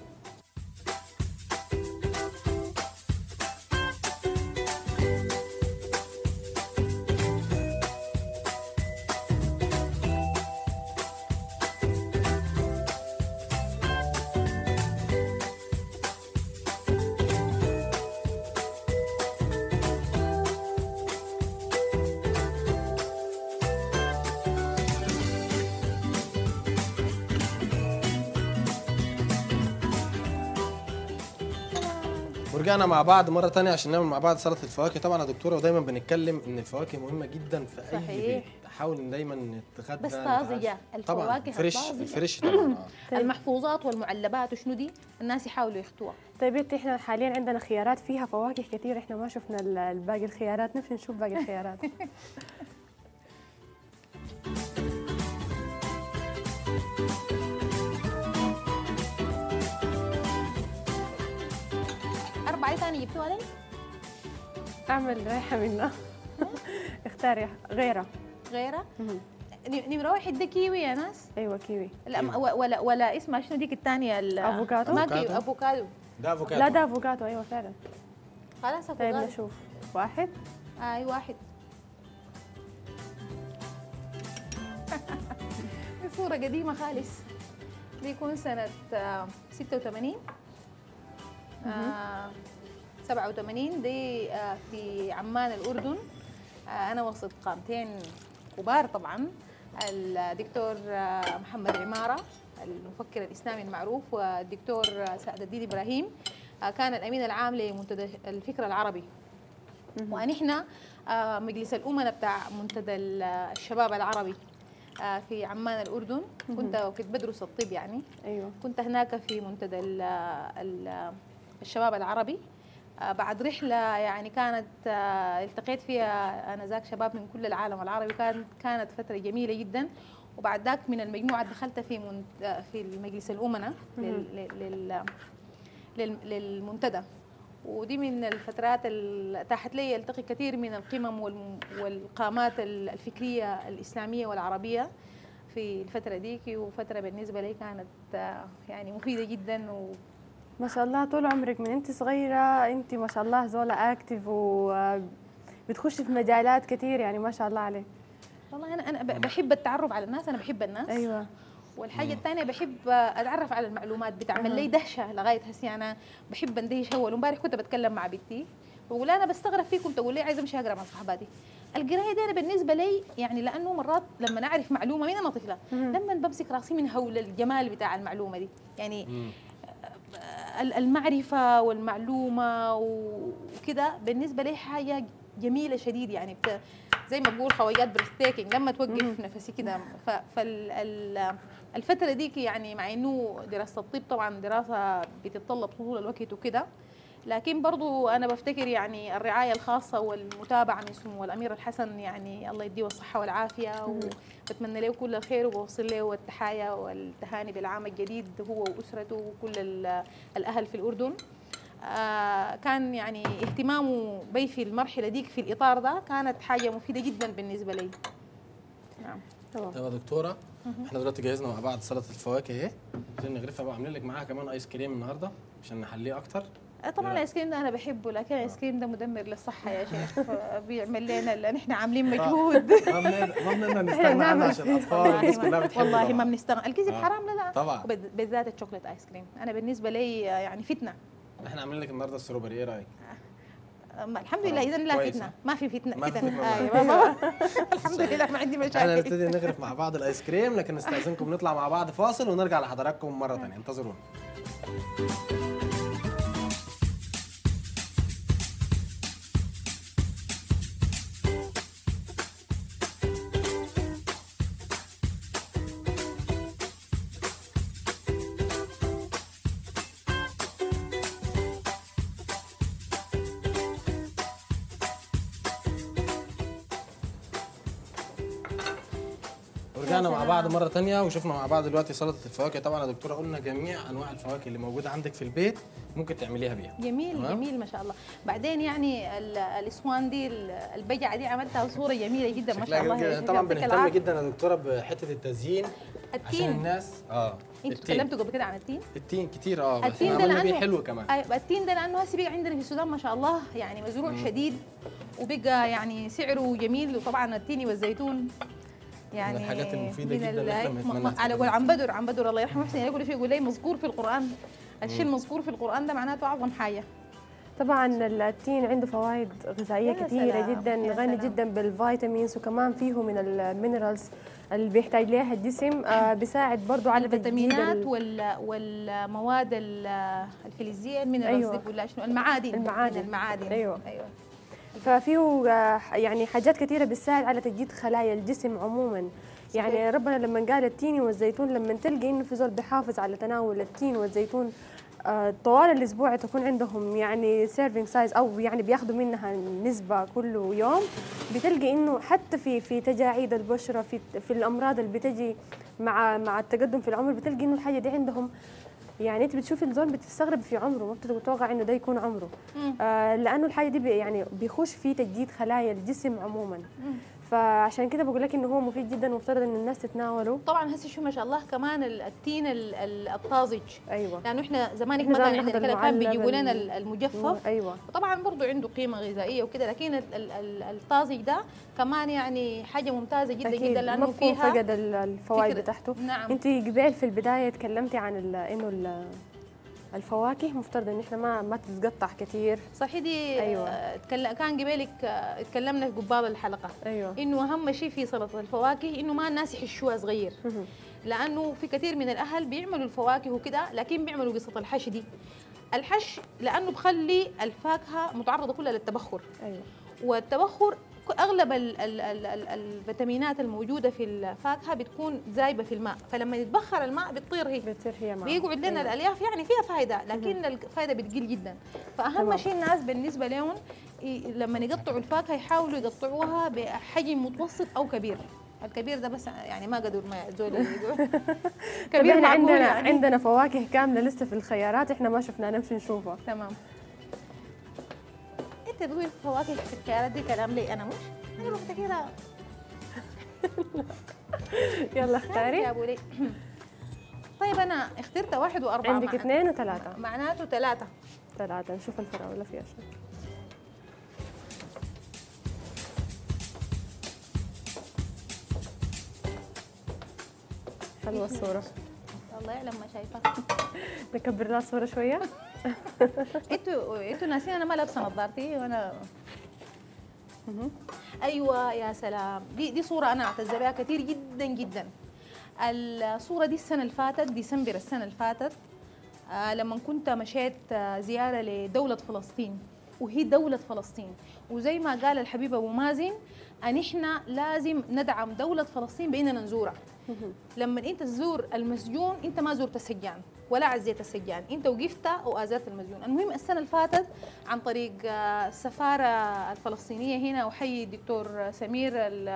ورجعنا مع بعض مره تانية عشان نعمل مع بعض سلطه الفواكه طبعا يا دكتوره ودايما بنتكلم ان الفواكه مهمه جدا في اي صحيح. بيت حاول دايما نتغدى بس نتعشى. طازجة. طبعا الفواكه فريش الطازجة. الفريش طبعا آه. المحفوظات والمعلبات وشنو دي الناس يحاولوا يخطوها طيب انت احنا حاليا عندنا خيارات فيها فواكه كثير احنا ما شفنا ال- الباقي الخيارات نمشي نشوف باقي الخيارات أربعة ثاني جبتوها لي اعمل ريحه منها اختاري غيرها غيرها مهم. ن- نمرة واحد ده كيوي يا ناس ايوه كيوي لا ما- و- ولا ولا اسمها شنو ديك الثانية ال- أفوكادو؟ ما أفوكادو. كيو افوكادو ده افوكادو لا ده افوكادو ايوه فعلا خلاص طيب افوكادو نشوف واحد اي واحد دي صورة قديمة خالص دي يكون سنة آه، 86 آه، 87 دي آه، في عمان الأردن آه، أنا وسط قامتين كبار طبعا الدكتور آه، محمد عمارة المفكر الإسلامي المعروف والدكتور آه، سعد الدين إبراهيم آه، كان الأمين العام لمنتدى الفكر العربي ونحن آه، مجلس الأمناء بتاع منتدى ال- الشباب العربي آه، في عمان الأردن كنت كنت بدرس الطب يعني ايوه كنت هناك في منتدى ال ال الشباب العربي آه، بعد رحلة يعني كانت آه، التقيت فيها أنا ذاك شباب من كل العالم العربي كانت كانت فترة جميلة جدا وبعد ذاك من المجموعه دخلت في من في المجلس الامناء لل لل لل للمنتدى ودي من الفترات اللي اتاحت لي التقي كثير من القمم والم- والقامات الفكريه الاسلاميه والعربيه في الفتره ديك وفتره بالنسبه لي كانت آه، يعني مفيده جدا و ما شاء الله طول عمرك من انت صغيره انت ما شاء الله زولا اكتف و بتخشي في مجالات كثير يعني ما شاء الله عليك والله انا انا ب- بحب التعرف على الناس انا بحب الناس ايوه والحاجه الثانيه بحب اتعرف على المعلومات بتعمل لي دهشه لغايه هسي انا بحب اندهش اول امبارح كنت بتكلم مع بنتي بقول انا بستغرب فيكم تقول لي عايزه امشي اقرا مع صحباتي القرايه دي انا بالنسبه لي يعني لانه مرات لما اعرف معلومه من انا طفله لما بمسك راسي من هول الجمال بتاع المعلومه دي يعني ال- المعرفة والمعلومة وكده بالنسبة لي حاجة جميلة شديد يعني بت... زي ما بقول خويات بريستيكينج لما توقف نفسي كده فالفترة ديك يعني مع انه دراسة الطب طبعا دراسة بتتطلب طول الوقت وكده لكن برضو انا بفتكر يعني الرعايه الخاصه والمتابعه من سمو الامير الحسن يعني الله يديه الصحه والعافيه وبتمنى له كل الخير وبوصل له التحايا والتهاني بالعام الجديد هو واسرته وكل ال- الاهل في الاردن آه كان يعني اهتمامه بي في المرحله ديك في الاطار ده كانت حاجه مفيده جدا بالنسبه لي نعم تمام طيب يا دكتوره احنا دلوقتي جهزنا مع بعض سلطه الفواكه اهي عشان نغرفها بقى عاملين لك معاها كمان ايس كريم النهارده عشان نحليه اكتر آه، طبعا لا. الايس كريم ده انا بحبه لكن الايس كريم ده مدمر للصحه يا شيخ بيعمل لنا لان احنا عاملين مجهود ما بنقدر- ما بنقدر نستغنى عنها عشان الاطفال الناس كلها بتحبه والله طبعاً. ما بنستغنى الكذب آه. حرام لا لا طبعاً. وبال- بالذات الشوكليت ايس كريم انا بالنسبه لي يعني فتنه احنا عاملين لك النهارده الستروبري ايه رايك؟ أما الحمد لله اذا لا كويس، فتنه ها؟ ما في فتنه ما في فتن فتنة ايوه ما- الحمد لله ما عندي احنا مشاكل نبتدي نغرف مع بعض الايس كريم لكن نستاذنكم نطلع مع بعض فاصل ونرجع لحضراتكم مره ثانيه انتظرونا ورجعنا مع بعض مره تانية وشفنا مع بعض دلوقتي سلطه الفواكه طبعا يا دكتوره قلنا جميع انواع الفواكه اللي موجوده عندك في البيت ممكن تعمليها بيها جميل تمام؟ جميل ما شاء الله بعدين يعني ال- الاسوان دي ال- البجعه دي عملتها صوره جميله جدا ما شاء شكلها الله جميل يا جدا. شيخ، طبعا يعطيك بنهتم العافية. جدا يا دكتوره بحته التزيين عشان التين الناس اه انتوا التين تكلمتوا قبل كده عن التين التين كتير اه بس التين احنا ده عملنا بيه لانه حلو كمان أيوة، التين ده لانه هسه بقى عندنا في السودان ما شاء الله يعني مزروع شديد وبقى يعني سعره جميل وطبعا التين والزيتون يعني الحاجات المفيدة من جداً ال- اللي إحنا م- بنتمنى م- على نستفيد قول عم بدر عم بدر الله يرحمه حسين يقول شيء يقول لي مذكور في القران الشيء المذكور في القران ده معناته اعظم حاجه طبعا التين عنده فوائد غذائيه يا كثيره سلام، جدا يا غني سلام. جدا بالفيتامينز وكمان فيه من المينرالز اللي بيحتاج لها الجسم آه بيساعد برضو على تجديد الفيتامينات ال- وال والمواد ال- الفلزيه من أيوة. أيوة. ولا شنو المعادن المعادن. من المعادن أيوة. ايوه ففيه آه، يعني حاجات كثيره بتساعد على تجديد خلايا الجسم عموما يعني ربنا لما قال التين والزيتون لما تلقي انه في زول بيحافظ على تناول التين والزيتون آه، طوال الاسبوع تكون عندهم يعني سيرفينج سايز او يعني بياخذوا منها نسبه كل يوم بتلقي انه حتى في في تجاعيد البشره في في الامراض اللي بتجي مع مع التقدم في العمر بتلقي انه الحاجه دي عندهم يعني انت بتشوفي الزول بتستغرب في عمره ما بتتوقع انه ده يكون عمره آه لانه الحاجه دي بي يعني بيخش في تجديد خلايا الجسم عموما فعشان كده بقول لك انه هو مفيد جدا ومفترض ان الناس تتناوله طبعا هسه شو ما شاء الله كمان ال- التين ال- ال- الطازج ايوه لانه احنا زمان إحنا ما كان زمان عندنا ناخد كده كان المعلب بيجيبوا لنا ال- ال- المجفف ايوه وطبعا برضو عنده قيمه غذائيه وكده لكن ال- ال- ال- الطازج ده كمان يعني حاجه ممتازه جدا اكيد جدا لانه مفهوم فيها فقد ال- الفوائد فكرة- بتاعته نعم انت قبل في البدايه تكلمتي عن ال- انه ال- الفواكه مفترض ان احنا ما ما تتقطع كثير صحيح دي أيوة. آه، اتكلم كان قبلك آه، اتكلمنا في قبال الحلقه ايوه انه اهم شيء في سلطه الفواكه انه ما الناس يحشوها صغير مهم. لانه في كثير من الاهل بيعملوا الفواكه وكده لكن بيعملوا قصه الحش دي الحش لانه بخلي الفاكهه متعرضه كلها للتبخر ايوه والتبخر ك- اغلب ال ال ال ال الفيتامينات الموجوده في الفاكهه بتكون زايبه في الماء فلما يتبخر الماء بتطير هي بتصير هي معه بيقعد لنا أيوة. الالياف يعني فيها فائده لكن الفائده بتقل جدا فاهم تمام. شيء الناس بالنسبه لهم ي- لما يقطعوا الفاكهه يحاولوا يقطعوها بحجم متوسط او كبير الكبير ده بس يعني ما قدر ما زول يقول طب احنا معقول عندنا يعني. عندنا فواكه كامله لسه في الخيارات احنا ما شفناها نمشي نشوفها تمام انت تقول فواكه في الخيارات دي كلام لي انا مش انا رحت كده يلا اختاري يا ابو لي طيب انا اخترت واحد واربعه عندك مع- اثنين وثلاثه معناته ثلاثه ثلاثه نشوف الفراوله فيها شو حلوه الصوره الله يعلم ما شايفه نكبر لها الصوره شويه انتوا انتوا ناسين انا ما لابسه نظارتي وانا ايوه يا سلام دي دي صوره انا اعتز بها كثير جدا جدا الصوره دي السنه اللي فاتت ديسمبر السنه اللي فاتت آه لما كنت مشيت آه زياره لدوله فلسطين وهي دوله فلسطين وزي ما قال الحبيب ابو مازن ان احنا لازم ندعم دوله فلسطين باننا نزورها لما انت تزور المسجون انت ما زرت السجان ولا عزيت السجان انت وقفت وازرت المسجون المهم السنه اللي فاتت عن طريق آه، السفاره الفلسطينيه هنا وحي الدكتور سمير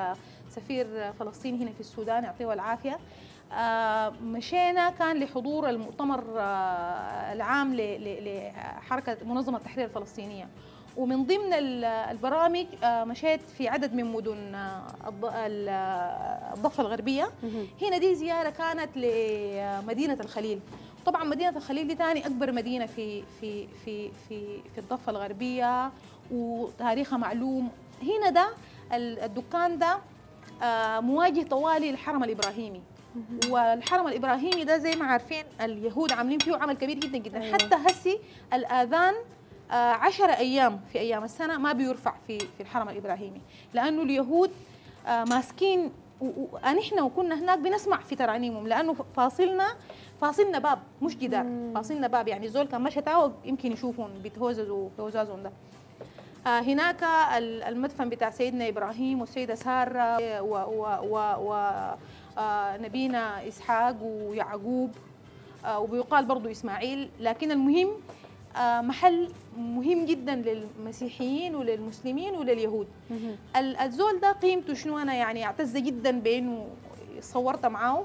سفير فلسطين هنا في السودان يعطيه العافيه آه، مشينا كان لحضور المؤتمر آه، العام ل- ل- لحركه منظمه التحرير الفلسطينيه ومن ضمن ال- البرامج آه، مشيت في عدد من مدن آه، الض- ال- آه، الضفه الغربيه هنا دي زياره كانت لمدينه الخليل طبعا مدينه الخليل دي ثاني اكبر مدينه في في في في في الضفه الغربيه وتاريخها معلوم هنا ده ال- الدكان ده آه، مواجه طوالي للحرم الابراهيمي والحرم الابراهيمي ده زي ما عارفين اليهود عاملين فيه عمل كبير جدا جدا أيوة. حتى هسي الاذان آه، عشر ايام في ايام السنه ما بيرفع في في الحرم الابراهيمي لانه اليهود آه، ماسكين نحن وكنا هناك بنسمع في ترانيمهم لانه فاصلنا فاصلنا باب مش جدار فاصلنا باب يعني زول كان مشى تاو يمكن يشوفون بيتهوززوا بهوزازهم ده آه، هناك ال- المدفن بتاع سيدنا ابراهيم والسيده ساره و, و, و, و آه، نبينا اسحاق ويعقوب آه، وبيقال برضو اسماعيل لكن المهم آه، محل مهم جدا للمسيحيين وللمسلمين ولليهود ال- الزول ده قيمته شنو انا يعني اعتز جدا بانه صورت معاه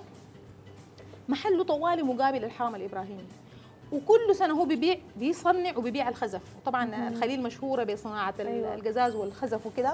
محله طوالي مقابل الحرم الابراهيمي وكل سنه هو بيبيع بيصنع وبيبيع الخزف وطبعا الخليل مشهوره بصناعه ال- أيوة. القزاز والخزف وكده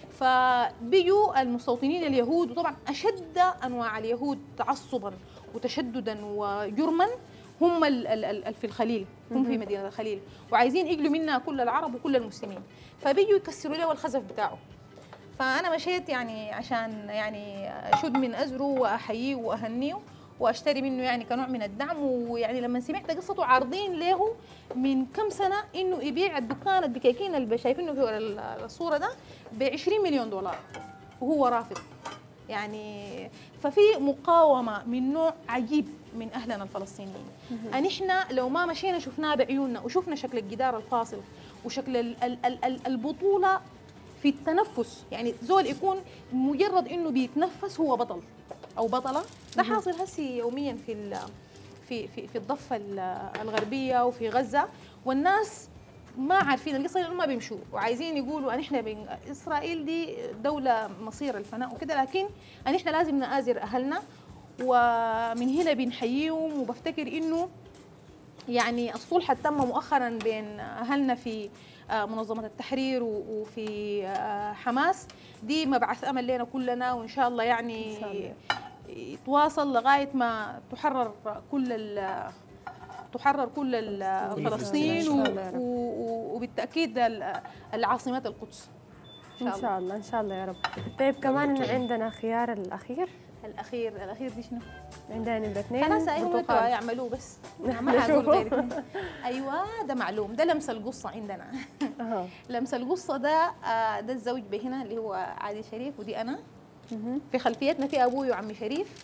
فبيجوا المستوطنين اليهود وطبعا اشد انواع اليهود تعصبا وتشددا وجرما هم ال- ال- ال- في الخليل هم في مدينه الخليل وعايزين يجلوا منا كل العرب وكل المسلمين فبيجوا يكسروا له الخزف بتاعه فانا مشيت يعني عشان يعني اشد من ازره واحييه واهنيه واشتري منه يعني كنوع من الدعم ويعني لما سمعت قصته عارضين له من كم سنه انه يبيع الدكان الدكاكين اللي شايفينه في ال- الصوره ده ب 20 مليون دولار وهو رافض يعني ففي مقاومه من نوع عجيب من اهلنا الفلسطينيين ان احنا لو ما مشينا شفناه بعيوننا وشفنا شكل الجدار الفاصل وشكل ال- ال- ال- ال- البطوله في التنفس يعني زول يكون مجرد انه بيتنفس هو بطل او بطله ده حاصل هسي يوميا في ال- في في في الضفه ال- الغربيه وفي غزه والناس ما عارفين القصه لانه ما بيمشوا وعايزين يقولوا ان احنا بن... اسرائيل دي دوله مصير الفناء وكده لكن ان احنا لازم نآزر اهلنا ومن هنا بنحييهم وبفتكر انه يعني الصلح تم مؤخرا بين اهلنا في آه، منظمه التحرير و- وفي آه، حماس دي مبعث امل لنا كلنا وان شاء الله يعني إن شاء الله. يتواصل لغايه ما تحرر كل ال- تحرر كل ال- كل فلسطين فلسطين. إن شاء الله يا رب. و- و- وبالتاكيد ال- العاصمه القدس ان شاء الله ان شاء الله يا رب طيب كمان عندنا خيار الاخير الاخير الاخير دي شنو؟ عندنا نمرة اثنين خلاص ايوه انتوا برتقال. يعملوه بس ما نشوفه. هقول غير ايوه ده معلوم ده لمس القصه عندنا أها. لمس القصه ده آه، ده الزوج بهنا اللي هو عادل شريف ودي انا مهم. في خلفيتنا في ابوي وعمي شريف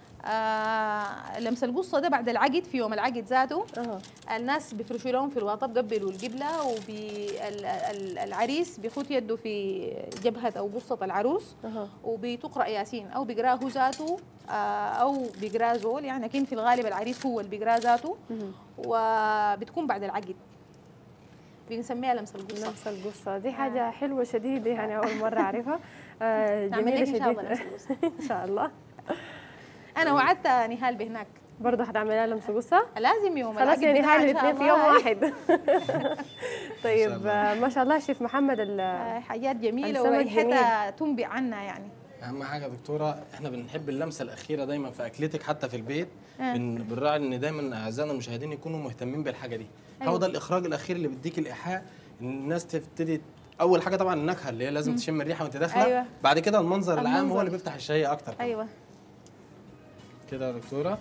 آه لمس القصه ده بعد العقد في يوم العقد ذاته أها. الناس بيفرشوا لهم في الواطه بقبلوا القبله والعريس بيخوت يده في جبهه او قصه العروس أها. وبتقرا ياسين او بيقراه هو ذاته آه، او بيقراه زول يعني لكن في الغالب العريس هو اللي بيقراه ذاته مهم. وبتكون بعد العقد بنسميها لمس القصه نفس القصة دي حاجة حلوة شديدة يعني أول مرة أعرفها آه، نعمل جميله لك إن شاء شديد الله لمسة ان شاء الله انا وعدت نهال بهناك برضه هتعملها لهم سقوسه لازم يوم خلاص العقد يعني بتاعها هاي إن شاء الاثنين في الله. يوم واحد طيب الله. آه، ما شاء الله شيف محمد ال- آه، حاجات جميله السمك وريحتها تنبئ عنا يعني اهم حاجه يا دكتوره احنا بنحب اللمسه الاخيره دايما في اكلتك حتى في البيت آه. بن- بنراعي ان دايما اعزائنا المشاهدين يكونوا مهتمين بالحاجه دي هو أيوة. ده الاخراج الاخير اللي بيديك الايحاء ان الناس تبتدي اول حاجه طبعا النكهه اللي هي لازم تشم الريحه وانت داخله أيوة. بعد كده المنظر العام هو المنظر. اللي بيفتح الشهيه اكتر ايوه كده يا دكتوره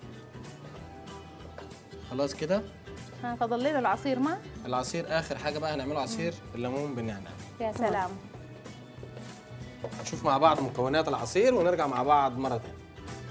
خلاص كده ها فضل لنا العصير ما العصير اخر حاجه بقى هنعمله عصير الليمون بالنعناع يا سلام نشوف مع بعض مكونات العصير ونرجع مع بعض مره تانية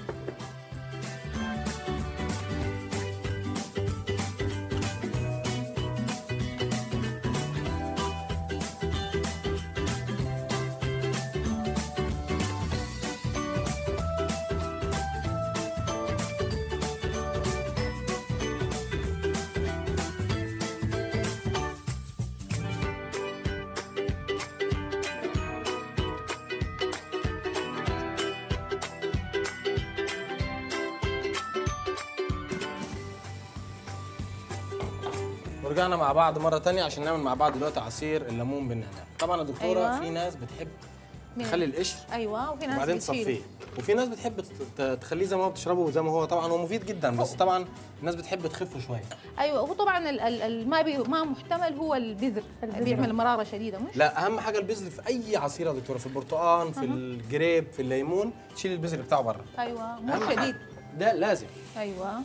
ورجعنا مع بعض مره تانية عشان نعمل مع بعض دلوقتي عصير الليمون بالنعناع طبعا يا دكتوره أيوة. في ناس بتحب من- تخلي القشر ايوه وفي ناس وبعدين بتشيله. تصفيه وفي ناس بتحب تت- تخليه زي ما هو بتشربه زي ما هو طبعا هو مفيد جدا بس طبعا الناس بتحب تخفه شويه ايوه هو طبعا ال- ال- ال- ما بي ما محتمل هو البذر البذرة. بيعمل مراره شديده مش لا اهم حاجه البذر في اي عصير يا دكتوره في البرتقال في الجريب في الليمون تشيل البذر بتاعه بره ايوه مو أهم حاجة. شديد ده لازم ايوه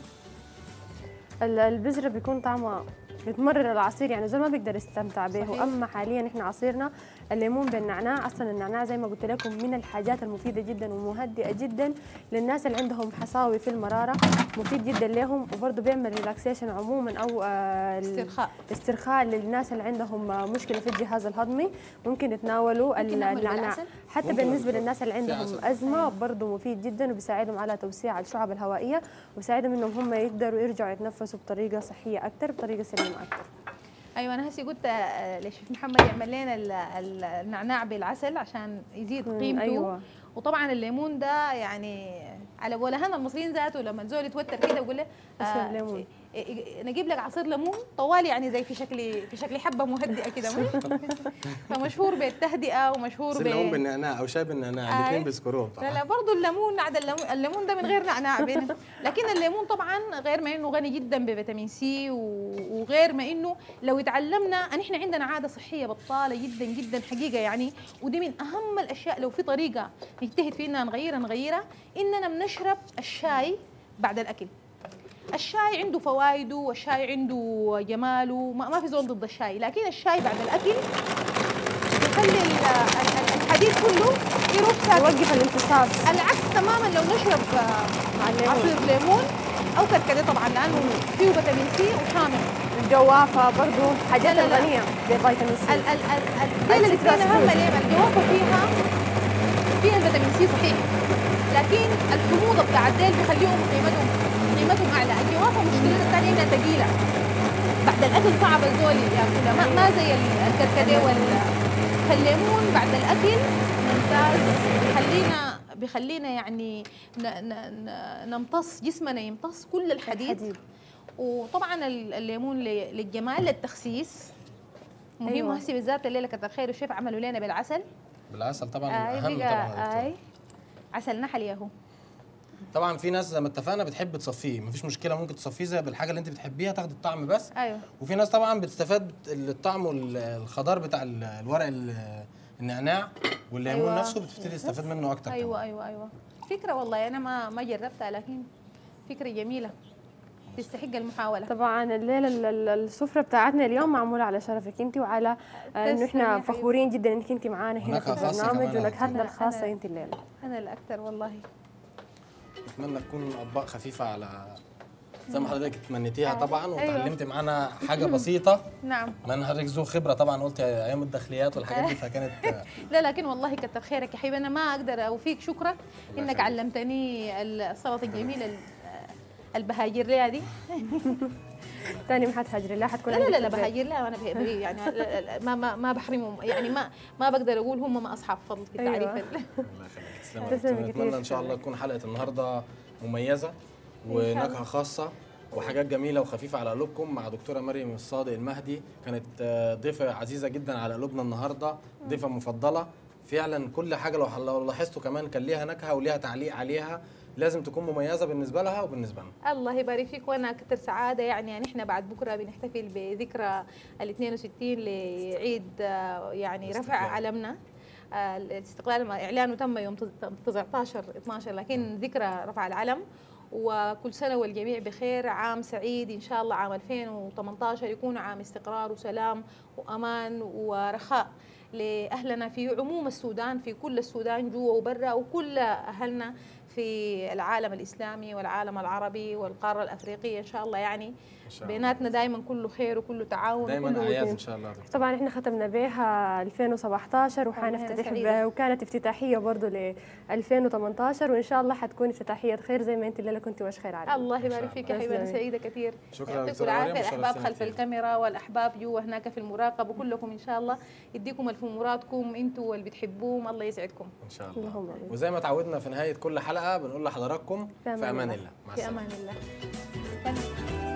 ال- البذره بيكون طعمها بتمرر العصير يعني زول ما بيقدر يستمتع به صحيح. واما حاليا احنا عصيرنا الليمون بالنعناع اصلا النعناع زي ما قلت لكم من الحاجات المفيده جدا ومهدئه جدا للناس اللي عندهم حصاوي في المراره مفيد جدا لهم وبرضه بيعمل ريلاكسيشن عموما او آه، ال- استرخاء استرخاء للناس اللي عندهم آه، مشكله في الجهاز الهضمي ممكن يتناولوا ممكن نعمل النعناع بالعسل؟ حتى ممكن بالنسبه بالعسل. للناس اللي في عندهم عسل. ازمه برضه مفيد جدا وبيساعدهم على توسيع الشعب الهوائيه وبيساعدهم انهم هم يقدروا يرجعوا يتنفسوا بطريقه صحيه اكثر بطريقه سليمه اكثر ايوه انا هسي قلت آه، لشيف محمد يعمل لنا ال- ال- النعناع بالعسل عشان يزيد مم، قيمته أيوة. وطبعا الليمون ده يعني على ولهنا المصريين ذاته لما الزول يتوتر كده يقول له اشرب ليمون. إيه- إيه- نجيب لك عصير ليمون طوال يعني زي في شكل في شكل حبه مهدئه كده فمشهور بالتهدئه ومشهور عصير ب الليمون بالنعناع او شاي بالنعناع أي. الاثنين بيذكروه لا طبعا لا برضه الليمون عاد الليمون, الليمون ده من غير نعناع بينه لكن الليمون طبعا غير ما انه غني جدا بفيتامين سي و- وغير ما انه لو اتعلمنا ان احنا عندنا عاده صحيه بطاله جدا جدا حقيقه يعني ودي من اهم الاشياء لو في طريقه نجتهد في اننا نغيرها نغيرها اننا بنشرب الشاي بعد الاكل الشاي عنده فوائده والشاي عنده جماله ما, ما في زول ضد الشاي لكن الشاي بعد الاكل بيخلي ال- ال- ال- الحديد كله يروح ساكت يوقف الامتصاص العكس تماما لو نشرب آه، مع الليمون. عصير ليمون او كركديه طبعا لانه فيه فيتامين سي وحامض الجوافه برضه حاجات لا، لا، لا. الغنيه بفيتامين ال سي ال ال ال ديل الاثنين السيترس اهم فروت. ليه الجوافه فيها فيها الفيتامين سي صحيح لكن الحموضه بتاع الديل بيخليهم قيمتهم قيمتهم اعلى الجوافه مشكلتها الثانيه انها ثقيله بعد الاكل صعب الزول ياكلها ما, ما زي ال- الكركديه وال فالليمون بعد الاكل ممتاز بيخلينا بيخلينا يعني ن ن ن نمتص جسمنا يمتص كل الحديد, الحديد. وطبعا ال- الليمون ل- للجمال للتخسيس مهم أيوة. أيوة. هسي بالذات الليله كتر خير الشيف عملوا لنا بالعسل بالعسل طبعا اي اهم طبعا يا بقى دكتورة. اي عسل نحل ياهو طبعا في ناس زي ما اتفقنا بتحب تصفيه مفيش مشكله ممكن تصفيه زي بالحاجه اللي انت بتحبيها تاخدي الطعم بس ايوه وفي ناس طبعا بتستفاد الطعم والخضار بتاع ال- الورق ال- النعناع والليمون أيوة. نفسه بتبتدي تستفاد منه اكتر ايوه كمان. ايوه ايوه فكره والله انا ما ما جربتها لكن فكره جميله تستحق المحاوله طبعا الليله ال- ال- السفره بتاعتنا اليوم معموله على شرفك انت وعلى آه، انه تسلم يا احنا حبيبتي. فخورين جدا انك انت معانا هنا في ونكهة خاصة البرنامج كمان يا ونكهتنا دكتورة. الخاصه أنا- انت الليله انا الاكثر والله اتمنى تكون اطباق خفيفه على زي ما حضرتك تمنيتيها طبعا أيوة. وتعلمتي معانا حاجه بسيطه نعم ما انا حضرتك ذو خبره طبعا قلت ايام الداخليات والحاجات دي فكانت لا لكن والله كتر خيرك يا حبيبي انا ما اقدر اوفيك شكرا انك يخليك. علمتني السلطه الجميله ال- البهاجريه دي تاني ما حتهاجري لا حتكون لا لا عندك لا, لا في البيت. بهاجر لا انا بهاجر يعني لا- لا- ما ما ما بحرمهم يعني ما ما بقدر اقول هم ما اصحاب فضل في أيوة. التعريف الله يخليك تسلمي تسلمي يا دكتور. كتير، نتمنى ان شاء شكراً. الله تكون حلقه النهارده مميزه ونكهه خاصه وحاجات جميله وخفيفه على قلوبكم مع دكتوره مريم الصادق المهدي كانت آه، ضيفه عزيزه جدا على قلوبنا النهارده ضيفه مفضله فعلا كل حاجه لو لو لاحظتوا كمان كان ليها نكهه وليها تعليق عليها لازم تكون مميزه بالنسبه لها وبالنسبه لنا الله يبارك فيك وانا اكثر سعاده يعني نحن بعد بكره بنحتفل بذكرى ال 62 لعيد آه، يعني رفع الاستقلال. علمنا آه، الاستقلال ما- اعلانه تم يوم 19 12 لكن ذكرى رفع العلم وكل سنه والجميع بخير عام سعيد ان شاء الله عام 2018 يكون عام استقرار وسلام وامان ورخاء لاهلنا في عموم السودان في كل السودان جوا وبرا وكل اهلنا في العالم الاسلامي والعالم العربي والقاره الافريقيه ان شاء الله يعني ان شاء الله بيناتنا دائما كله خير وكله تعاون دايما وكله اعياد ود. ان شاء الله يا دكتور. طبعا احنا ختمنا بها 2017 وحنفتتح سعيدة. بها وكانت افتتاحيه برضه ل 2018 وان شاء الله حتكون افتتاحيه خير زي ما انت الليله كنت وش خير عليك الله إن يبارك شاء فيك يا الله. حبيبي انا تسلمي. سعيده كثير شكرا يا يعطيكم دكتوره العافيه مريم الاحباب وشرفتينا خلف كتير. الكاميرا والاحباب جوا هناك في المراقبه وكلكم ان شاء الله يديكم الف مرادكم انتوا واللي بتحبوهم الله يسعدكم ان شاء اللهم الله آمين. وزي ما تعودنا في نهايه كل حلقه بنقول لحضراتكم في في أمان امان الله. الله مع في السلامه امان الله